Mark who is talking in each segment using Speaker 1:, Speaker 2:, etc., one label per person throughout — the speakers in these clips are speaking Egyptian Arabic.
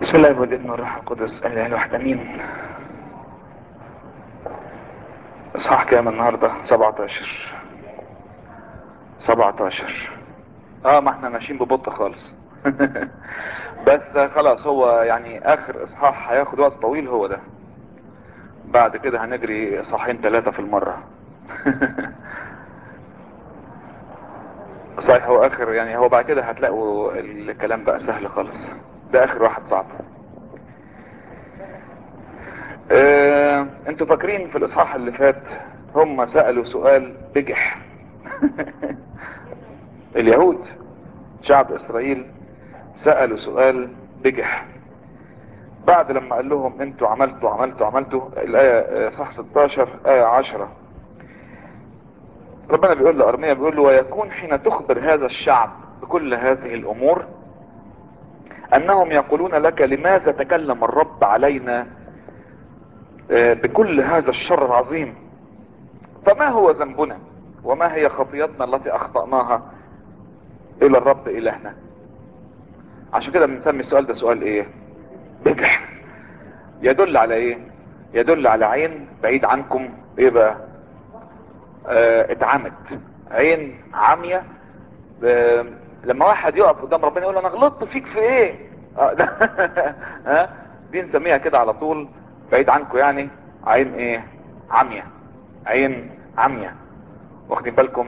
Speaker 1: بسم الله والابن والروح القدس الاله الواحد امين اصحاح كام النهارده 17 17 اه ما احنا ماشيين ببطء خالص بس خلاص هو يعني اخر اصحاح هياخد وقت طويل هو ده بعد كده هنجري اصحاحين ثلاثة في المرة صحيح هو اخر يعني هو بعد كده هتلاقوا الكلام بقى سهل خالص ده اخر واحد صعب اه انتوا فاكرين في الاصحاح اللي فات هم سألوا سؤال بجح اليهود شعب اسرائيل سألوا سؤال بجح بعد لما قال لهم انتوا عملتوا عملتوا عملتوا الاية صح 16 اية 10 ربنا بيقول لأرميا بيقول له ويكون حين تخبر هذا الشعب بكل هذه الامور انهم يقولون لك لماذا تكلم الرب علينا بكل هذا الشر العظيم فما هو ذنبنا وما هي خطيتنا التي اخطأناها الى الرب الهنا عشان كده بنسمي السؤال ده سؤال ايه بجح يدل على ايه يدل على عين بعيد عنكم ايه بقى اه اتعمت عين عامية اه لما واحد يقف قدام ربنا يقول انا غلطت فيك في ايه اه ها دي نسميها كده على طول بعيد عنكم يعني عين ايه عمية عين عمية واخدين بالكم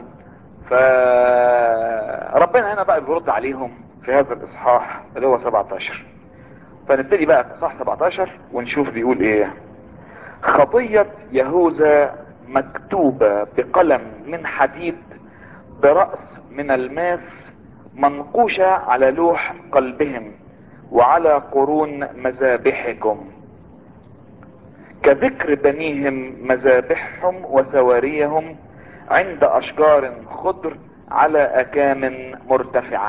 Speaker 1: فربنا هنا بقى بيرد عليهم في هذا الاصحاح اللي هو 17 فنبتدي بقى في اصحاح 17 ونشوف بيقول ايه خطية يهوذا مكتوبة بقلم من حديد برأس من الماس منقوشة على لوح قلبهم وعلى قرون مذابحكم كذكر بنيهم مذابحهم وسواريهم عند اشجار خضر على اكام مرتفعة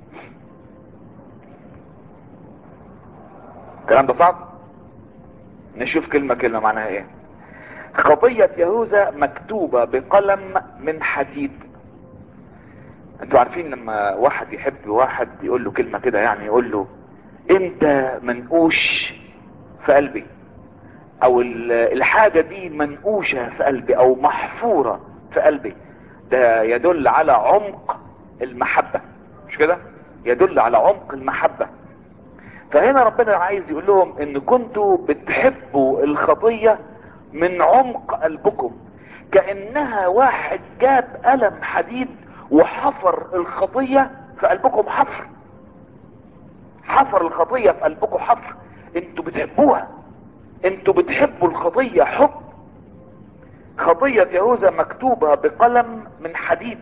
Speaker 1: الكلام ده صعب نشوف كلمة كلمة معناها ايه خطية يهوذا مكتوبة بقلم من حديد انتوا عارفين لما واحد يحب واحد يقول له كلمة كده يعني يقول له انت منقوش في قلبي او الحاجة دي منقوشة في قلبي او محفورة في قلبي ده يدل على عمق المحبة مش كده يدل على عمق المحبة فهنا ربنا عايز يقول لهم ان كنتوا بتحبوا الخطية من عمق قلبكم كأنها واحد جاب قلم حديد وحفر الخطية في قلبكم حفر حفر الخطية في قلبكم حفر انتوا بتحبوها انتوا بتحبوا الخطية حب خطية يهوذا مكتوبة بقلم من حديد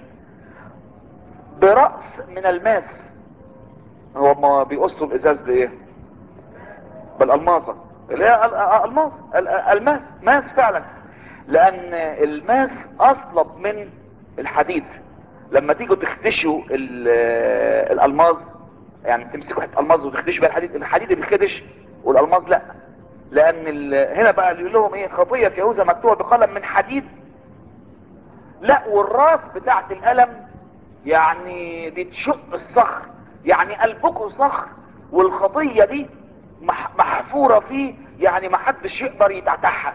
Speaker 1: برأس من الماس هو ما بيقصوا الازاز بايه بالالماظة اللي هي الماس الماس ماس فعلا لان الماس اصلب من الحديد لما تيجوا تخدشوا الالماظ يعني تمسكوا حته الماظ وتخدشوا بيها الحديد الحديد بيتخدش والالماظ لا لان هنا بقى اللي يقول لهم ايه خطية يهوذا مكتوبة بقلم من حديد لا والراس بتاعت القلم يعني دي تشق الصخر يعني قلبكم صخر والخطية دي محفورة فيه يعني ما حدش يقدر يتعتعها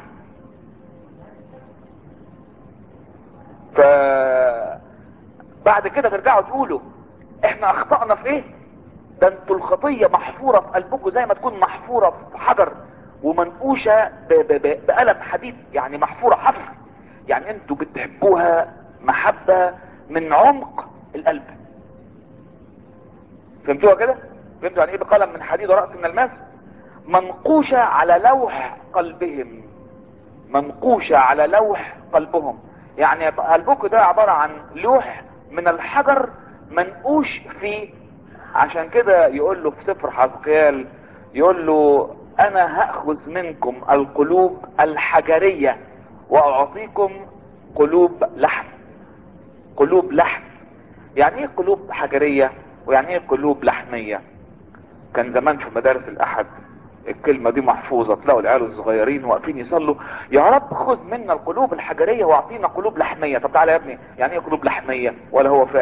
Speaker 1: ف بعد كده ترجعوا تقولوا احنا اخطأنا في ايه ده انتوا الخطية محفورة في قلبكم زي ما تكون محفورة في حجر ومنقوشة بقلم حديد يعني محفورة حفر يعني انتوا بتحبوها محبة من عمق القلب فهمتوها كده فهمتوا يعني ايه بقلم من حديد ورأس من الماس منقوشة على لوح قلبهم منقوشة على لوح قلبهم يعني قلبكم ده عبارة عن لوح من الحجر منقوش فيه عشان كده يقول له في سفر حزقيال يقول له انا هاخذ منكم القلوب الحجرية واعطيكم قلوب لحم قلوب لحم يعني ايه قلوب حجرية ويعني ايه قلوب لحمية كان زمان في مدارس الاحد الكلمة دي محفوظة تلاقوا العيال الصغيرين واقفين يصلوا يا رب خذ منا القلوب الحجرية واعطينا قلوب لحمية طب تعالى يا ابني يعني ايه قلوب لحمية ولا هو فاهم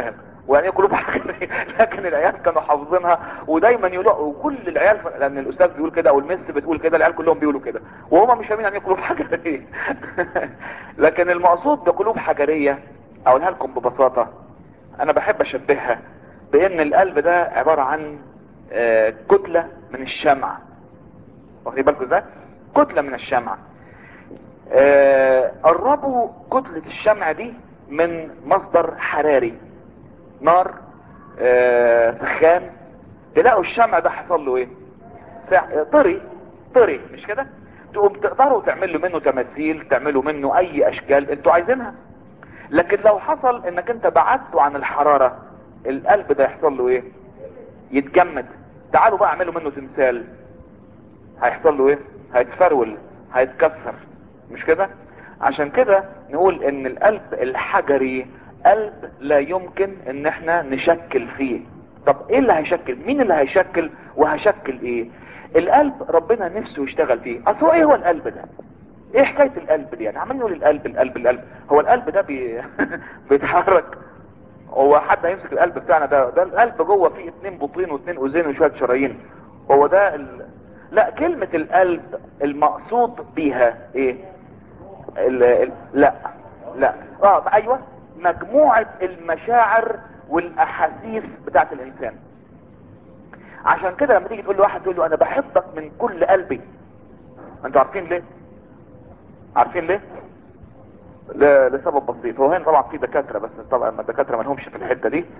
Speaker 1: ويعني ايه قلوب حجريه لكن العيال كانوا حافظينها ودايما يقولوا وكل العيال لان الاستاذ بيقول كده او المس بتقول كده العيال كلهم بيقولوا كده وهم مش فاهمين يعني ايه قلوب حجريه لكن المقصود بقلوب حجريه اقولها لكم ببساطه انا بحب اشبهها بان القلب ده عباره عن آه، كتله من الشمع واخدين بالكم ازاي كتله من الشمع آه، قربوا كتله الشمع دي من مصدر حراري نار آه، سخان تلاقوا الشمع ده حصل له ايه سع- طري طري مش كده تقوم تقدروا تعملوا منه تماثيل تعملوا منه اي اشكال انتوا عايزينها لكن لو حصل انك انت بعدته عن الحرارة القلب ده يحصل له ايه يتجمد تعالوا بقى اعملوا منه تمثال هيحصل له ايه هيتفرول هيتكسر مش كده عشان كده نقول ان القلب الحجري قلب لا يمكن ان احنا نشكل فيه طب ايه اللي هيشكل مين اللي هيشكل وهشكل ايه القلب ربنا نفسه يشتغل فيه اصل هو ايه هو القلب ده ايه حكايه القلب دي يعني عمالين نقول القلب القلب القلب هو القلب ده بي... بيتحرك هو حد هيمسك القلب بتاعنا ده ده القلب جوه فيه اتنين بطين واتنين اذين وشويه شرايين هو ده ال... لا كلمه القلب المقصود بيها ايه ال... ال... لا لا اه ايوه مجموعه المشاعر والاحاسيس بتاعت الانسان عشان كده لما تيجي تقول لواحد تقول له انا بحبك من كل قلبي انتوا عارفين ليه عارفين ليه ل- لسبب بسيط هو هنا طبعا في دكاتره بس طبعا ما الدكاتره ما لهمش في الحته دي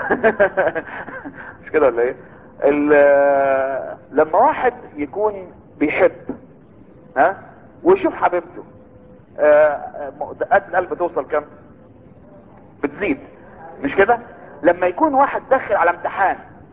Speaker 1: مش كده ولا ايه ال- لما واحد يكون بيحب ها ويشوف حبيبته آه، م- دقات القلب توصل كام بتزيد مش كده لما يكون واحد داخل على امتحان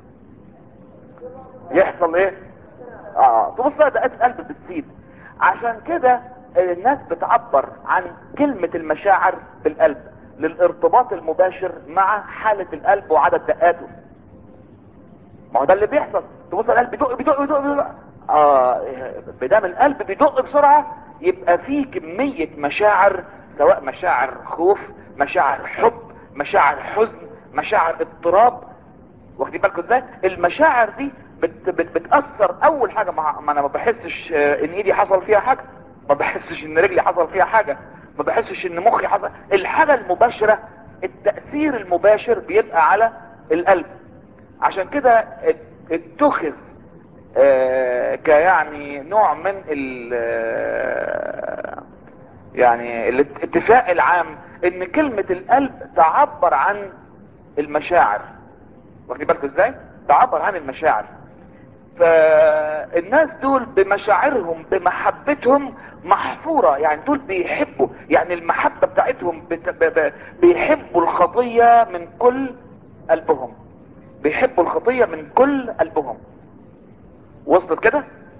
Speaker 1: يحصل ايه اه تبص بقى دقات القلب بتزيد عشان كده الناس بتعبر عن كلمة المشاعر بالقلب للارتباط المباشر مع حالة القلب وعدد دقاته ما هو ده اللي بيحصل تبص القلب بيدق بيدق بيدق, بيدق. اه بدام القلب بيدق بسرعة يبقى فيه كمية مشاعر سواء مشاعر خوف مشاعر حب مشاعر حزن مشاعر اضطراب واخدين بالكم ازاي المشاعر دي بت بت بتاثر اول حاجه ما, ما انا ما بحسش آه، ان ايدي حصل فيها حاجه ما بحسش ان رجلي حصل فيها حاجه ما بحسش ان مخي حصل الحاجه المباشره التاثير المباشر بيبقى على القلب عشان كده ات- اتخذ آه، كيعني نوع من ال آه، يعني الاتفاق العام ان كلمة القلب تعبر عن المشاعر واخدين بالكم ازاي تعبر عن المشاعر فالناس دول بمشاعرهم بمحبتهم محفورة يعني دول بيحبوا يعني المحبة بتاعتهم بت... ب... ب... بيحبوا الخطية من كل قلبهم بيحبوا الخطية من كل قلبهم وصلت كده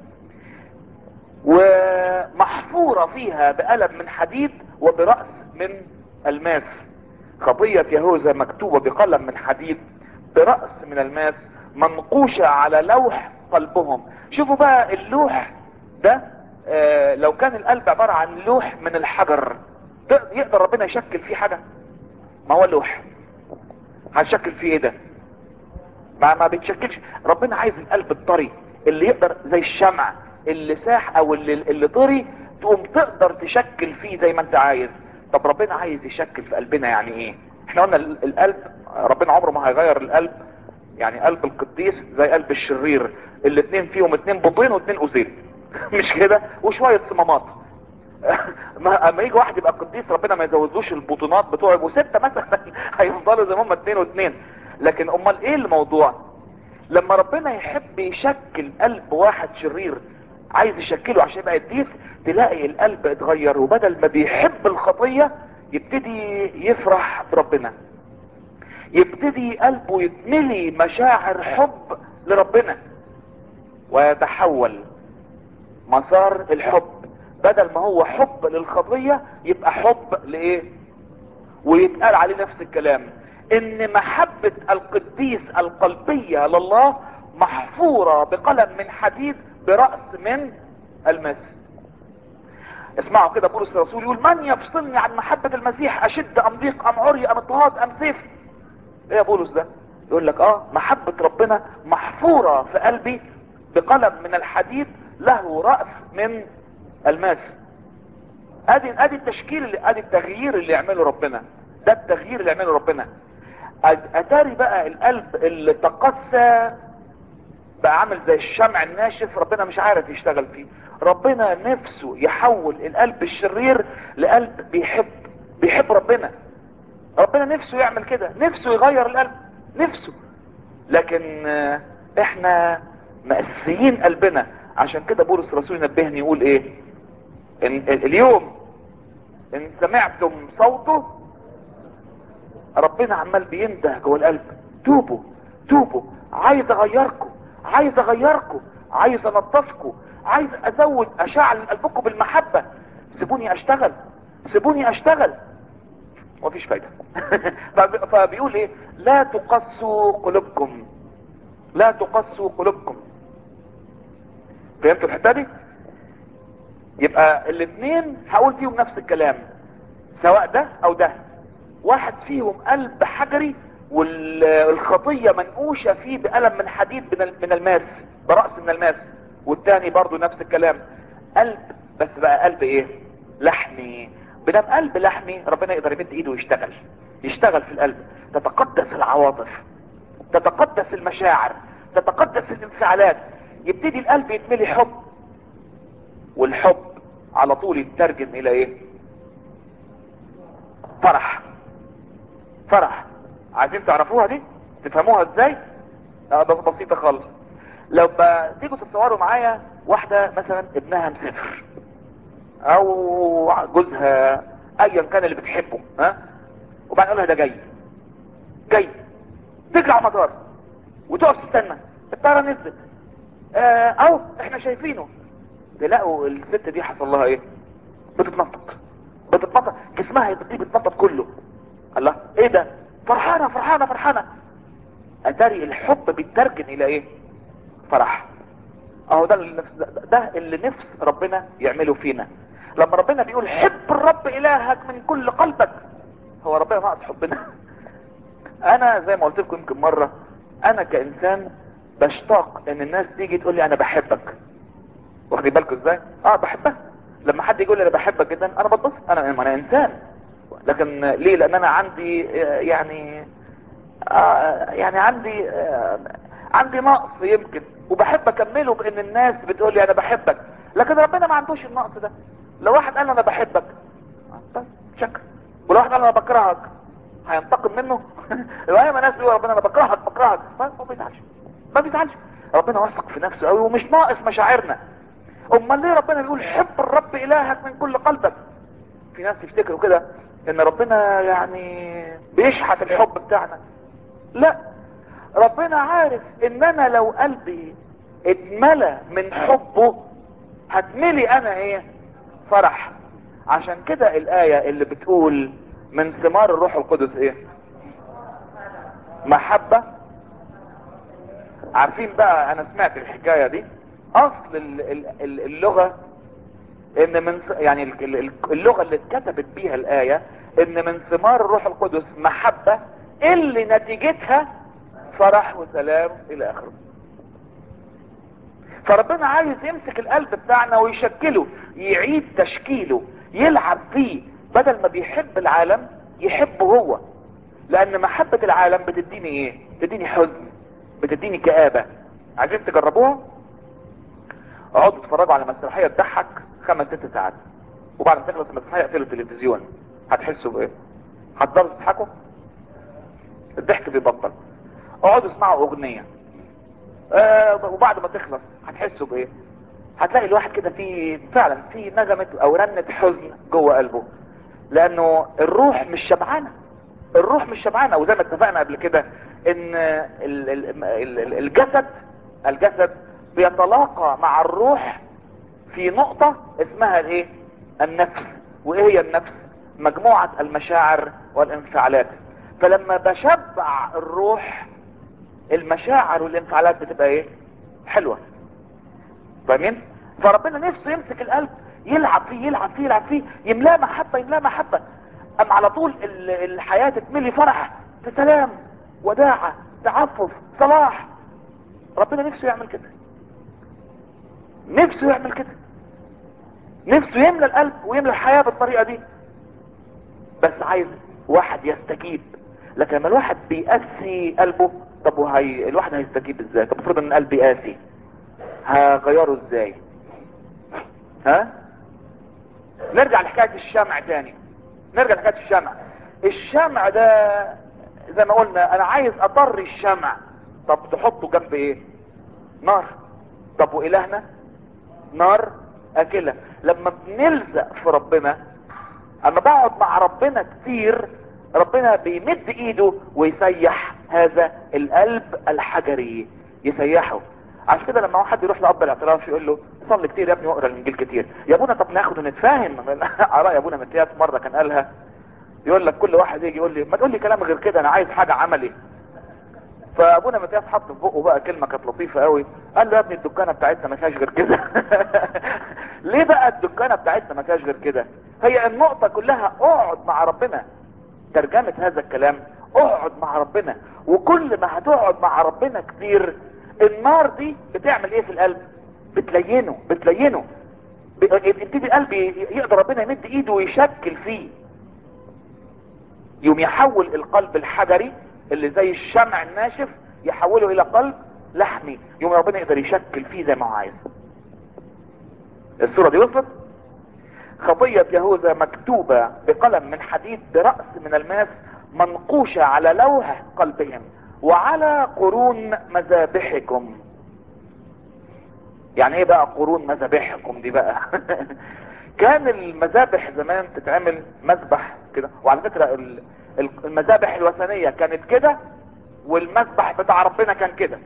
Speaker 1: ومحفورة فيها بقلم من حديد وبرأس من الماس خطية يهوذا مكتوبة بقلم من حديد برأس من الماس منقوشة على لوح قلبهم شوفوا بقى اللوح ده آه لو كان القلب عبارة عن لوح من الحجر تق- يقدر ربنا يشكل فيه حاجة ما هو لوح هنشكل فيه ايه ده ما ما بيتشكلش ربنا عايز القلب الطري اللي يقدر زي الشمع اللي ساح او اللي, اللي طري تقوم تقدر تشكل فيه زي ما انت عايز طب ربنا عايز يشكل في قلبنا يعني ايه احنا قلنا ال- القلب ربنا عمره ما هيغير القلب يعني قلب القديس زي قلب الشرير الاتنين فيهم اتنين بطين واتنين اذين مش كده وشوية صمامات ما اما يجي واحد يبقى قديس ربنا ما يزودلوش البطونات بتوعه يبقوا ستة مثلا هيفضلوا زي ما هم اتنين واتنين لكن امال ايه الموضوع لما ربنا يحب يشكل قلب واحد شرير عايز يشكله عشان يبقى قديس تلاقي القلب اتغير وبدل ما بيحب الخطية يبتدي يفرح بربنا يبتدي قلبه يتملي مشاعر حب لربنا ويتحول مسار الحب بدل ما هو حب للخطية يبقى حب لايه ويتقال عليه نفس الكلام ان محبة القديس القلبية لله محفورة بقلم من حديد برأس من الماس اسمعوا كده بولس الرسول يقول من يفصلني عن محبة المسيح اشد ام ضيق ام عري ام اضطهاد ام سيف ايه يا بولس ده يقول لك اه محبة ربنا محفورة في قلبي بقلم من الحديد له رأس من الماس ادي ادي التشكيل اللي ادي التغيير اللي يعمله ربنا ده التغيير اللي يعمله ربنا أد- اتاري بقى القلب اللي تقسى بقى عامل زي الشمع الناشف ربنا مش عارف يشتغل فيه ربنا نفسه يحول القلب الشرير لقلب بيحب بيحب ربنا ربنا نفسه يعمل كده نفسه يغير القلب نفسه لكن آه، احنا مأسيين قلبنا عشان كده بولس الرسول ينبهني يقول ايه إن اليوم ان سمعتم صوته ربنا عمال بينده جوه القلب توبوا توبوا عايز اغيركم عايز اغيركم عايز انضفكم عايز ازود اشعل قلبكم بالمحبة سيبوني اشتغل سيبوني اشتغل مفيش فايدة فب- فبيقول ايه لا تقسوا قلوبكم لا تقسوا قلوبكم فهمتوا الحته دي يبقى الاثنين هقول فيهم نفس الكلام سواء ده او ده واحد فيهم قلب حجري والخطية منقوشة فيه بقلم من حديد من ال- من الماس برأس من الماس والتاني برضو نفس الكلام قلب بس بقى قلب ايه لحمي بدم قلب لحمي ربنا يقدر يمد ايده ويشتغل يشتغل في القلب تتقدس العواطف تتقدس المشاعر تتقدس الانفعالات يبتدي القلب يتملي حب والحب على طول يترجم الى ايه فرح فرح عايزين تعرفوها دي تفهموها ازاي اه بس بسيطة خالص لو ب- تيجوا تتصوروا معايا واحدة مثلا ابنها مسافر او جوزها ايا كان اللي بتحبه ها وبعدين اقول لها ده جاي جاي تجري على المطار وتقف تستنى الطياره نزلت آه اهو احنا شايفينه تلاقوا الست دي حصل لها ايه بتتنطط بتتنطط جسمها دي بتتنطط كله الله ايه ده فرحانه فرحانه فرحانه اتاري الحب بيترجم الى ايه فرح اهو ده اللي نفس ده- ده اللي نفس ربنا يعمله فينا لما ربنا بيقول حب الرب الهك من كل قلبك هو ربنا ناقص حبنا انا زي ما قلت لكم يمكن مره انا كانسان بشتاق ان الناس تيجي تقول لي انا بحبك واخدين بالكم ازاي اه بحبها لما حد يقول لي انا بحبك جدا انا بتبسط انا انا انسان لكن ليه لان انا عندي آه، يعني آه، يعني عندي آه، عندي نقص يمكن وبحب اكمله بان الناس بتقول لي انا بحبك لكن ربنا ما عندوش النقص ده لو واحد قال انا بحبك آه، طيب شكرا ولو واحد قال انا بكرهك هينتقم منه يبقى ناس بيقول ربنا انا بكرهك بكرهك ما ما بيزعلش ما بيزعلش ربنا واثق في نفسه قوي ومش ناقص مشاعرنا امال ليه ربنا بيقول حب الرب الهك من كل قلبك في ناس يفتكروا كده ان ربنا يعني بيشحت الحب بتاعنا لا ربنا عارف ان انا لو قلبي اتملى من حبه هتملي انا ايه فرح عشان كده الاية اللي بتقول من ثمار الروح القدس ايه محبة عارفين بقى انا سمعت الحكاية دي اصل ال- ال- ال- اللغة ان من ث- يعني ال- ال- اللغة اللي اتكتبت بيها الاية ان من ثمار الروح القدس محبة اللي نتيجتها فرح وسلام الى اخره فربنا عايز يمسك القلب بتاعنا ويشكله يعيد تشكيله يلعب فيه بدل ما بيحب العالم يحبه هو لان محبة العالم بتديني ايه بتديني حزن بتديني كآبة عايزين تجربوها اقعدوا اتفرجوا على مسرحية تضحك خمس ست ساعات وبعد ما تخلص المسرحية اقفلوا التلفزيون هتحسوا بايه هتضطروا تضحكوا الضحك بيبطل اقعدوا اسمعوا اغنية آه وبعد ما تخلص هتحسوا بايه هتلاقي الواحد كده في فعلا في نغمة او رنة حزن جوه قلبه لانه الروح مش شبعانة الروح مش شبعانة وزي ما اتفقنا قبل كده ان ال- ال- ال- الجسد الجسد بيتلاقى مع الروح في نقطة اسمها الايه النفس وايه هي النفس مجموعة المشاعر والانفعالات فلما بشبع الروح المشاعر والانفعالات بتبقى ايه حلوة فاهمين فربنا نفسه يمسك القلب يلعب فيه يلعب فيه يلعب فيه يملاه محبة يملاه محبة ام على طول ال- الحياة تتملي فرح في سلام وداعة تعفف صلاح ربنا نفسه يعمل كده نفسه يعمل كده نفسه يملى القلب ويملى الحياة بالطريقة دي بس عايز واحد يستجيب لكن لما الواحد بيقسي قلبه طب وهي الواحد هيستجيب ازاي طب افرض ان قلبي قاسي هغيره ازاي ها نرجع لحكاية الشمع تاني نرجع لحكاية الشمع الشمع ده زي ما قلنا انا عايز اطري الشمع طب تحطه جنب ايه نار طب والهنا نار اكلة لما بنلزق في ربنا اما بقعد مع ربنا كتير ربنا بيمد ايده ويسيح هذا القلب الحجري يسيحه عشان كده لما واحد يروح لاب الاعتراف يقول له صلي كتير يا ابني واقرا الانجيل كتير يا ابونا طب ناخد ونتفاهم اراء ابونا متياس مره كان قالها يقول لك كل واحد يجي يقول لي ما تقول لي كلام غير كده انا عايز حاجه عملي فابونا متياس حط في بقه بقى كلمه كانت لطيفه قوي قال له يا ابني الدكانه بتاعتنا ما فيهاش غير كده ليه بقى الدكانه بتاعتنا ما فيهاش غير كده هي النقطه كلها اقعد مع ربنا ترجمه هذا الكلام اقعد مع ربنا وكل ما هتقعد مع ربنا كتير النار دي بتعمل ايه في القلب بتلينه بتلينه يبتدي القلب يقدر ربنا يمد ايده ويشكل فيه يوم يحول القلب الحجري اللي زي الشمع الناشف يحوله الى قلب لحمي يوم ربنا يقدر يشكل فيه زي ما هو عايز الصورة دي وصلت خطية يهوذا مكتوبة بقلم من حديد برأس من الماس منقوشة على لوح قلبهم وعلى قرون مذابحكم يعني ايه بقى قرون مذابحكم دي بقى كان المذابح زمان تتعمل مذبح كده وعلى فكرة المذابح الوثنية كانت كده والمذبح بتاع ربنا كان كده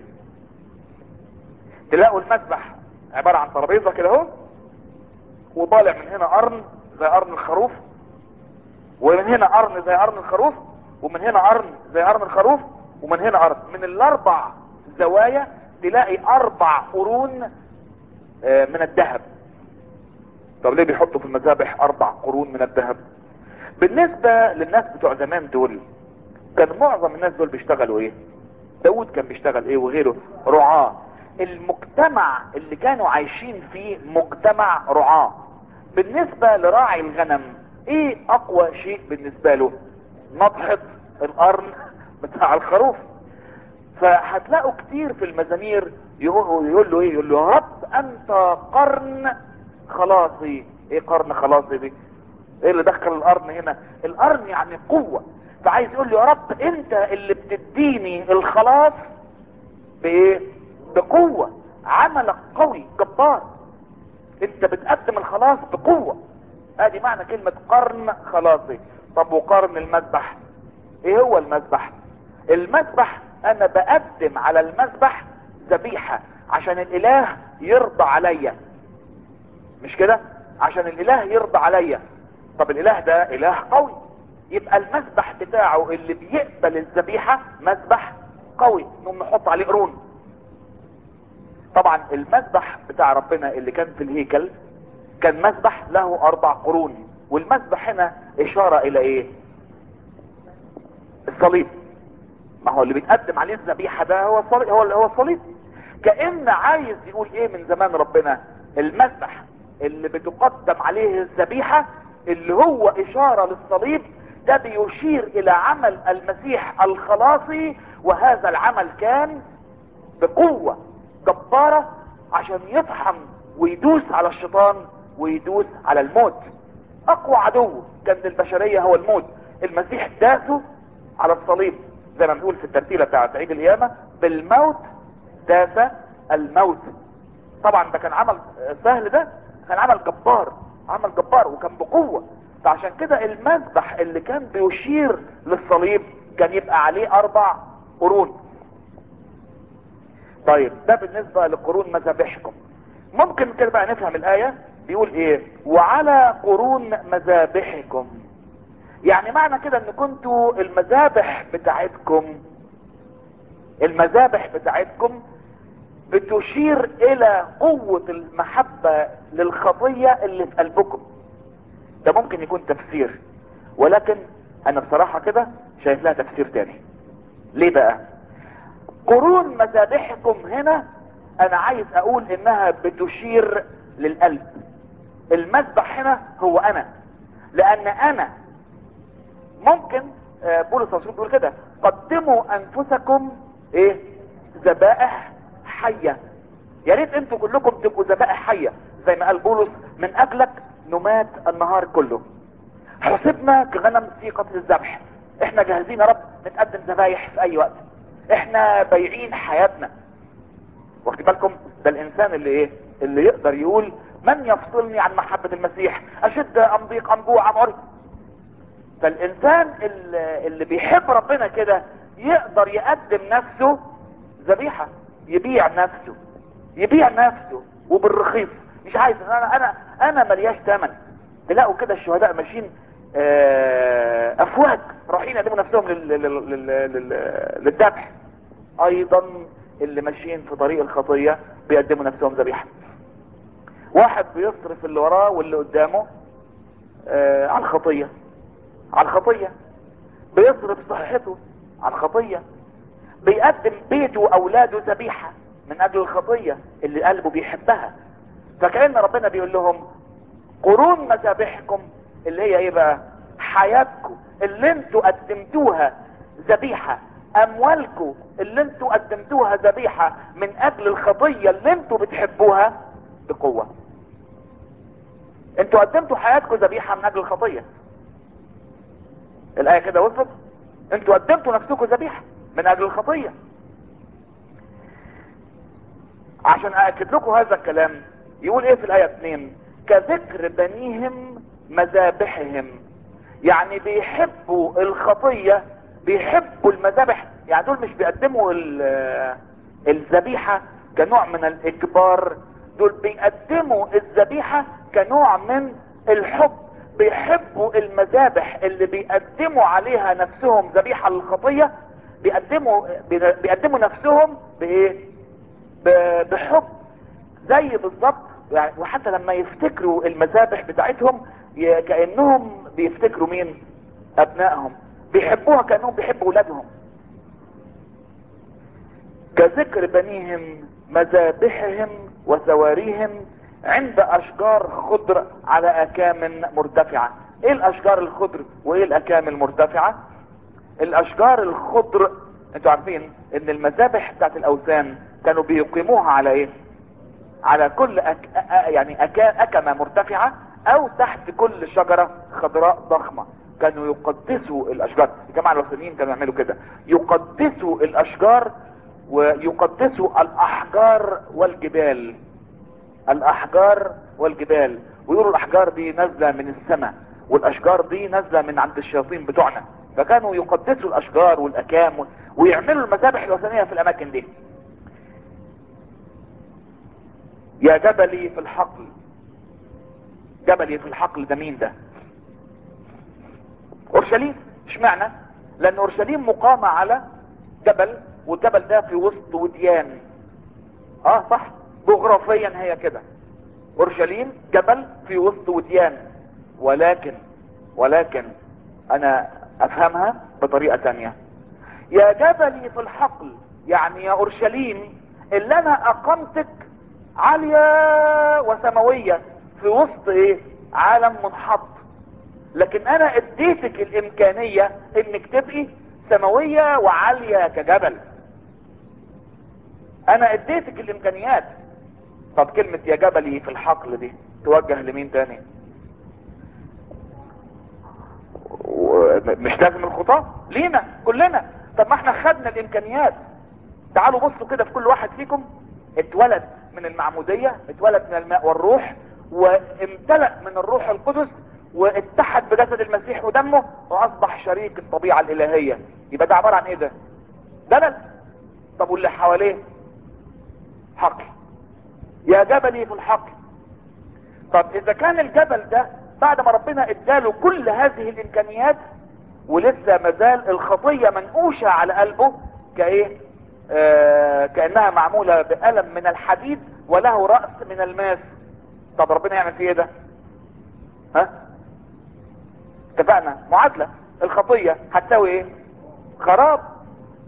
Speaker 1: تلاقوا المذبح عبارة عن ترابيزة كده اهو وطالع من هنا قرن زي قرن الخروف ومن هنا قرن زي قرن الخروف ومن هنا قرن زي قرن الخروف ومن هنا قرن من الاربع زوايا تلاقي اربع قرون من الذهب طب ليه بيحطوا في المذابح اربع قرون من الذهب بالنسبة للناس بتوع زمان دول كان معظم الناس دول بيشتغلوا ايه داود كان بيشتغل ايه وغيره رعاة المجتمع اللي كانوا عايشين فيه مجتمع رعاة بالنسبة لراعي الغنم ايه اقوى شيء بالنسبة له نضحة القرن بتاع الخروف فهتلاقوا كتير في المزامير يقول, يقول له ايه يقول له يا رب انت قرن خلاصي ايه قرن خلاصي دي ايه اللي دخل القرن هنا القرن يعني قوة فعايز يقول له يا رب انت اللي بتديني الخلاص بايه بقوة عملك قوي جبار انت بتقدم الخلاص بقوة ادي معنى كلمة قرن خلاصي طب وقرن المذبح ايه هو المذبح المذبح انا بقدم على المذبح ذبيحة عشان الاله يرضى عليا مش كده عشان الاله يرضى عليا طب الاله ده اله قوي يبقى المذبح بتاعه اللي بيقبل الذبيحة مذبح قوي نقوم نحط عليه قرون طبعا المذبح بتاع ربنا اللي كان في الهيكل كان مذبح له اربع قرون والمذبح هنا اشارة الى ايه الصليب ما هو اللي بيتقدم عليه الذبيحة ده هو الصليب هو هو الصليب كأن عايز يقول ايه من زمان ربنا المذبح اللي بتقدم عليه الذبيحة اللي هو اشارة للصليب ده بيشير الى عمل المسيح الخلاصي وهذا العمل كان بقوة جبارة عشان يطحن ويدوس على الشيطان ويدوس على الموت اقوى عدو كان للبشرية هو الموت المسيح داسه على الصليب زي ما بنقول في الترتيلة بتاعت عيد القيامة بالموت داس الموت طبعا ده كان عمل سهل ده كان عمل جبار عمل جبار وكان بقوة فعشان كده المذبح اللي كان بيشير للصليب كان يبقى عليه اربع قرون طيب ده بالنسبة لقرون مذابحكم ممكن كده بقى نفهم الآية بيقول ايه وعلى قرون مذابحكم يعني معنى كده ان كنتوا المذابح بتاعتكم المذابح بتاعتكم بتشير الى قوة المحبة للخطية اللي في قلبكم ده ممكن يكون تفسير ولكن انا بصراحة كده شايف لها تفسير تاني ليه بقى قرون مذابحكم هنا انا عايز اقول انها بتشير للقلب المذبح هنا هو انا لان انا ممكن آه، بولس الرسول بيقول كده قدموا انفسكم ايه ذبائح حيه يا ريت انتوا كلكم تبقوا ذبائح حيه زي ما قال بولس من اجلك نمات النهار كله حسبنا كغنم في قتل الذبح احنا جاهزين يا رب نتقدم ذبايح في اي وقت احنا بايعين حياتنا واخد بالكم ده الانسان اللي ايه اللي يقدر يقول من يفصلني عن محبة المسيح اشد ام ضيق ام جوع ام عري فالانسان اللي, اللي بيحب ربنا كده يقدر يقدم نفسه ذبيحة يبيع نفسه يبيع نفسه وبالرخيص مش عايز انا انا انا ملياش ثمن تلاقوا كده الشهداء ماشيين آه، افواج رايحين يقدموا نفسهم لل- لل- لل- لل- للذبح ايضا اللي ماشيين في طريق الخطية بيقدموا نفسهم ذبيحة واحد بيصرف اللي وراه واللي قدامه آه على الخطية على الخطية بيصرف صحته على الخطية بيقدم بيته واولاده ذبيحة من اجل الخطية اللي قلبه بيحبها فكأن ربنا بيقول لهم قرون مذابحكم اللي هي ايه بقى حياتكم اللي انتوا قدمتوها ذبيحة اموالكم اللي انتوا قدمتوها ذبيحة من اجل الخطية اللي انتوا بتحبوها بقوة انتوا قدمتوا حياتكم ذبيحة من اجل الخطية الاية كده وصلت انتوا قدمتوا نفسكم ذبيحة من اجل الخطية عشان ااكد لكم هذا الكلام يقول ايه في الايه 2 كذكر بنيهم مذابحهم يعني بيحبوا الخطيه بيحبوا المذابح يعني دول مش بيقدموا ال- الذبيحه كنوع من الاجبار دول بيقدموا الذبيحه كنوع من الحب بيحبوا المذابح اللي بيقدموا عليها نفسهم ذبيحه للخطيه بيقدموا بيقدموا نفسهم بايه ب- بحب زي بالظبط يعني وحتى لما يفتكروا المذابح بتاعتهم ي- كانهم بيفتكروا مين ابنائهم بيحبوها كانهم بيحبوا اولادهم كذكر بنيهم مذابحهم وسواريهم عند اشجار خضر على اكام مرتفعه ايه الاشجار الخضر وايه الاكام المرتفعه الاشجار الخضر انتوا عارفين ان المذابح بتاعت الاوثان كانوا بيقيموها على ايه على كل أك... أ- أ- يعني أكا... أكمة مرتفعة أو تحت كل شجرة خضراء ضخمة كانوا يقدسوا الأشجار الجماعة الوثنيين كانوا يعملوا كده يقدسوا الأشجار ويقدسوا الأحجار والجبال الأحجار والجبال ويقولوا الأحجار دي نازلة من السماء والأشجار دي نازلة من عند الشياطين بتوعنا فكانوا يقدسوا الأشجار والأكام و... ويعملوا المذابح الوثنية في الأماكن دي يا جبلي في الحقل جبلي في الحقل ده مين ده اورشليم اشمعنى لان اورشليم مقامة على جبل والجبل ده في وسط وديان اه صح جغرافيا هي كده اورشليم جبل في وسط وديان ولكن ولكن انا افهمها بطريقة تانية يا جبلي في الحقل يعني يا اورشليم اللي انا اقمتك عالية وسماوية في وسط ايه عالم منحط لكن انا اديتك الامكانية انك تبقي سماوية وعالية كجبل انا اديتك الامكانيات طب كلمة يا جبلي في الحقل دي توجه لمين تاني و- مش لازم الخطاة لينا كلنا طب ما احنا خدنا الامكانيات تعالوا بصوا كده في كل واحد فيكم اتولد من المعمودية اتولد من الماء والروح وامتلأ من الروح القدس واتحد بجسد المسيح ودمه واصبح شريك الطبيعة الالهية يبقى ده عبارة عن ايه ده جبل طب واللي حواليه حقل يا جبلي في الحقل طب اذا كان الجبل ده بعد ما ربنا اداله كل هذه الامكانيات ولسه مازال الخطية منقوشة على قلبه كايه آه كأنها معمولة بقلم من الحديد وله رأس من الماس طب ربنا يعمل فيه ايه ده ها اتفقنا معادلة الخطية هتساوي ايه خراب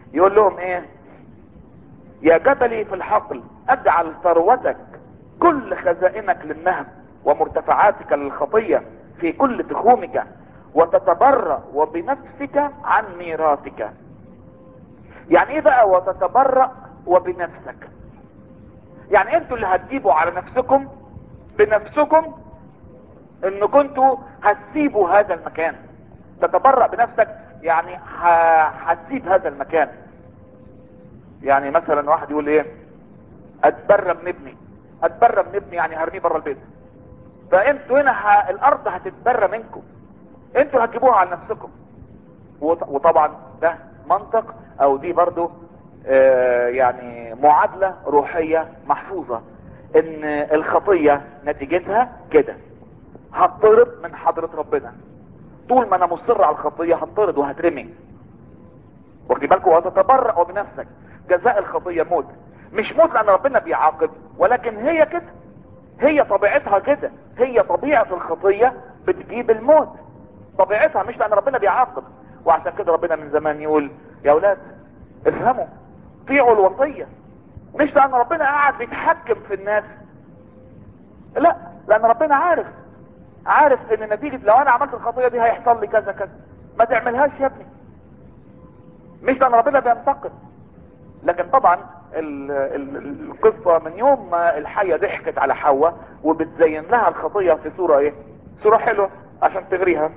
Speaker 1: يقول لهم ايه يا جبلي في الحقل اجعل ثروتك كل خزائنك للنهب ومرتفعاتك للخطية في كل تخومك وتتبرأ وبنفسك عن ميراثك يعني ايه بقى وتتبرأ وبنفسك يعني انتوا اللي هتجيبوا على نفسكم بنفسكم ان كنتوا هتسيبوا هذا المكان تتبرأ بنفسك يعني ه- هتسيب هذا المكان يعني مثلا واحد يقول ايه اتبرى من ابني اتبرى من ابني يعني هرميه بره البيت فانتوا هنا ه... الارض هتتبرى منكم انتوا هتجيبوها على نفسكم وط... وطبعا ده منطق او دي برضو آه يعني معادلة روحية محفوظة ان الخطية نتيجتها كده هتطرد من حضرة ربنا طول ما انا مصر على الخطية هتطرد وهترمي واخدين بالكم وتتبرأ بنفسك جزاء الخطية موت مش موت لان ربنا بيعاقب ولكن هي كده هي طبيعتها كده هي طبيعة الخطية بتجيب الموت طبيعتها مش لان ربنا بيعاقب وعشان كده ربنا من زمان يقول يا اولاد افهموا طيعوا الوصية مش لان ربنا قاعد بيتحكم في الناس لا لان ربنا عارف عارف ان نتيجة لو انا عملت الخطية دي هيحصل لي كذا كذا ما تعملهاش يا ابني مش لان ربنا بينتقم لكن طبعا ال ال القصة من يوم ما الحية ضحكت على حواء وبتزين لها الخطية في صورة ايه صورة حلوة عشان تغريها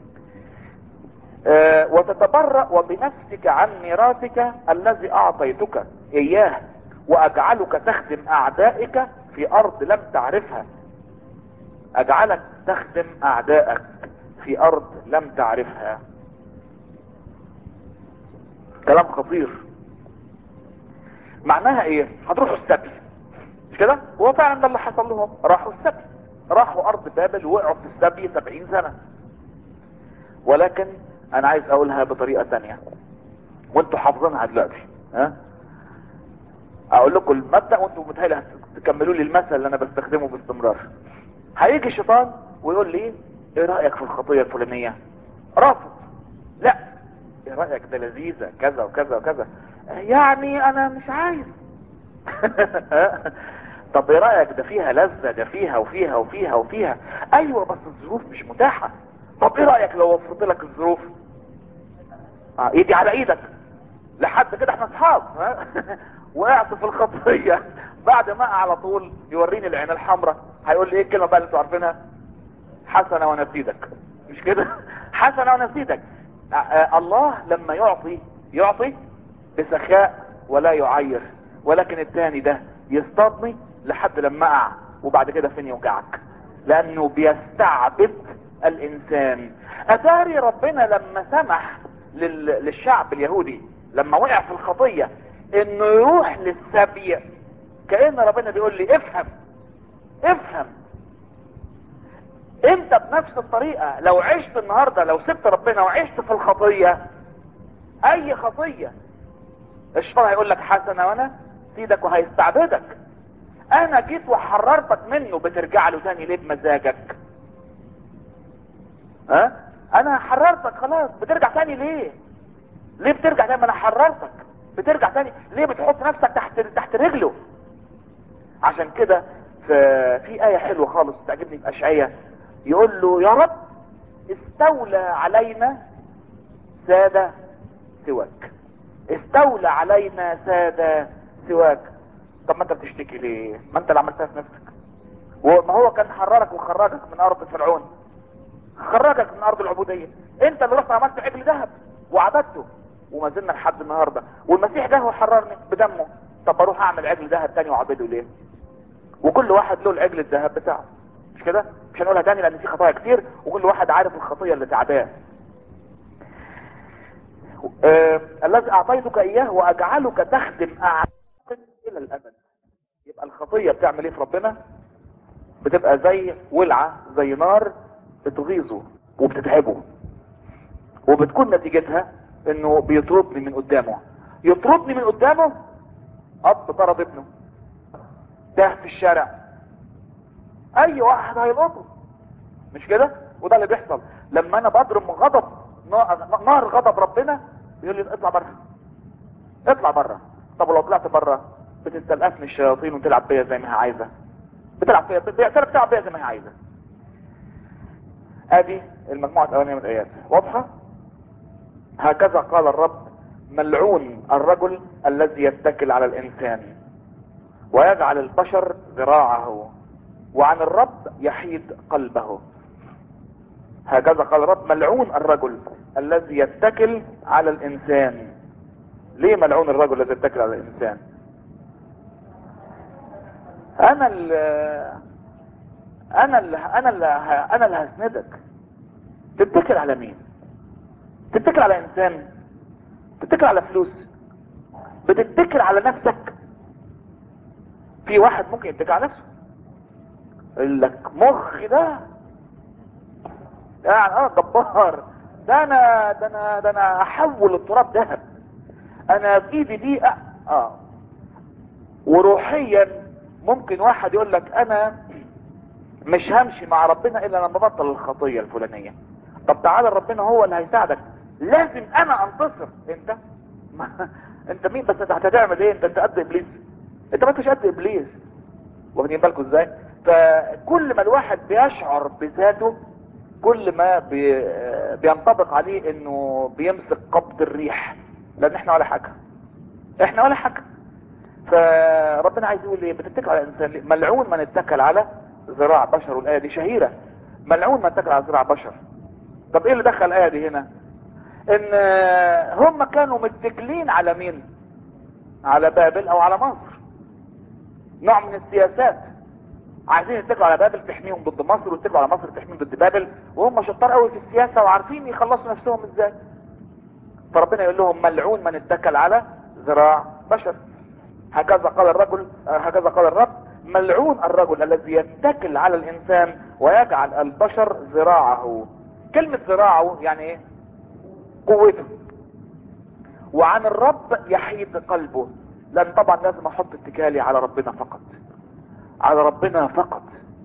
Speaker 1: آه وتتبرأ وبنفسك عن ميراثك الذي اعطيتك اياه واجعلك تخدم اعدائك في ارض لم تعرفها اجعلك تخدم اعدائك في ارض لم تعرفها كلام خطير معناها ايه هتروحوا السبي مش كده هو فعلا ده اللي حصل لهم راحوا السبي راحوا ارض بابل وقعوا في السبي سبعين سنة ولكن انا عايز اقولها بطريقة تانية وانتوا حافظينها دلوقتي ها اقول لكم المبدأ وانتوا متهيألي تكملوا لي المثل اللي انا بستخدمه باستمرار هيجي الشيطان ويقول لي ايه رأيك في الخطية الفلانية رافض لا ايه رأيك ده لذيذة كذا وكذا وكذا يعني انا مش عايز طب ايه رأيك ده فيها لذة ده فيها وفيها وفيها وفيها ايوه بس الظروف مش متاحة طب ايه رأيك لو وفرت لك الظروف اه ايدي على ايدك لحد كده احنا اصحاب ها؟ وقعت في الخطية بعد ما على طول يوريني العين الحمراء هيقول لي ايه الكلمة بقى اللي انتوا عارفينها حسنة وانا في ايدك مش كده حسنة وانا في ايدك آه، آه، الله لما يعطي يعطي بسخاء ولا يعير ولكن التاني ده يصطادني لحد لما اقع وبعد كده فين يوجعك لانه بيستعبد الانسان اتاري ربنا لما سمح لل... للشعب اليهودي لما وقع في الخطية انه يروح للسبي كأن ربنا بيقول لي افهم افهم انت بنفس الطريقة لو عشت النهاردة لو سبت ربنا وعشت في الخطية اي خطية الشيطان هيقول لك حسنة وانا سيدك وهيستعبدك انا جيت وحررتك منه بترجع له تاني ليه بمزاجك ها انا حررتك خلاص بترجع تاني ليه ليه بترجع تاني ما انا حررتك بترجع تاني ليه بتحط نفسك تحت تحت رجله عشان كده في في آية حلوة خالص تعجبني في أشعية يقول له يا رب استولى علينا سادة سواك استولى علينا سادة سواك طب ما انت بتشتكي ليه ما انت اللي عملتها في نفسك وما هو كان حررك وخرجك من ارض فرعون خرجك من ارض العبودية انت اللي رحت عملت عجل ذهب وعبدته وما زلنا لحد النهاردة والمسيح ده هو حررني بدمه طب اروح اعمل عجل ذهب تاني واعبده ليه وكل واحد له العجل الذهب بتاعه مش كده مش هنقولها تاني لان في خطايا كتير وكل واحد عارف الخطية اللي تعباه آه الذي اعطيتك اياه واجعلك تخدم اعدائك الى الابد يبقى الخطية بتعمل ايه في ربنا بتبقى زي ولعة زي نار بتغيظه وبتتعبه وبتكون نتيجتها انه بيطردني من قدامه يطردني من قدامه اب طرد ابنه ده في الشارع اي واحد هيلقطه مش كده وده اللي بيحصل لما انا بضرب غضب نار نار غضب ربنا يقول لي اطلع بره اطلع بره طب ولو طلعت بره بتستلقفني الشياطين وتلعب بيا زي ما هي عايزه بتلعب فيا بتلعب بتلعب بيا زي ما هي عايزه ادي المجموعه الاولانيه من الايات واضحه هكذا قال الرب ملعون الرجل الذي يتكل على الانسان ويجعل البشر ذراعه وعن الرب يحيد قلبه هكذا قال الرب ملعون الرجل الذي يتكل على الانسان ليه ملعون الرجل الذي يتكل على الانسان انا اللي انا اللي انا اللي انا اللي هسندك تتكل على مين تتكل على انسان تتكل على فلوس بتتكل على نفسك في واحد ممكن يتكل على نفسه يقول لك مخ ده يعني اه جبار ده انا ده انا ده انا احول التراب ذهب انا في ايدي دي اه, آه. وروحيا ممكن واحد يقول لك انا مش همشي مع ربنا الا لما ابطل الخطيه الفلانيه طب تعالى ربنا هو اللي هيساعدك لازم انا انتصر انت ما انت مين بس انت هتعمل ايه انت انت قد ابليس انت ما انتش قد ابليس واخدين بالكم ازاي فكل ما الواحد بيشعر بذاته كل ما بي بينطبق عليه انه بيمسك قبض الريح لان احنا ولا حاجه احنا ولا حاجه فربنا عايز يقول ايه بتتكل على الانسان ليه؟ ملعون من اتكل على ذراع بشر والايه دي شهيره ملعون من اتكل على ذراع بشر طب ايه اللي دخل الايه دي هنا ان هم كانوا متكلين على مين على بابل او على مصر نوع من السياسات عايزين يتكلوا على بابل تحميهم ضد مصر ويتكلوا على مصر تحميهم ضد بابل وهم شطار قوي في السياسه وعارفين يخلصوا نفسهم ازاي فربنا يقول لهم ملعون من اتكل على ذراع بشر هكذا قال الرجل هكذا قال الرب ملعون الرجل الذي يتكل على الانسان ويجعل البشر ذراعه كلمة ذراعه يعني ايه قوته وعن الرب يحيد قلبه لان طبعا لازم احط اتكالي على ربنا فقط على ربنا فقط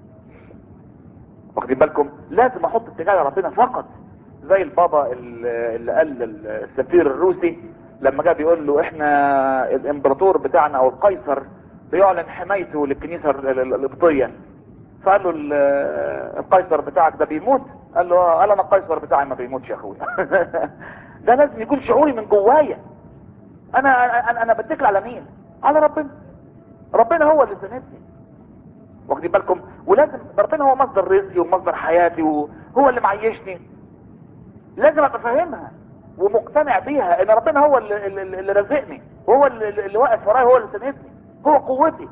Speaker 1: واخدين بالكم لازم احط اتكالي على ربنا فقط زي البابا اللي قال السفير الروسي لما جاء بيقول له احنا الامبراطور بتاعنا او القيصر بيعلن حمايته للكنيسة القبطية فقال له القيصر بتاعك ده بيموت قال له اه قال انا القيصر بتاعي ما بيموتش يا اخويا ده لازم يكون شعوري من جوايا انا انا انا بتكل على مين على ربنا ربنا هو اللي سندني واخدين بالكم ولازم ربنا هو مصدر رزقي ومصدر حياتي وهو اللي معيشني لازم ابقى فاهمها ومقتنع بيها ان ربنا هو اللي, اللي, اللي رزقني هو اللي, اللي واقف ورايا هو اللي سندني هو قوتي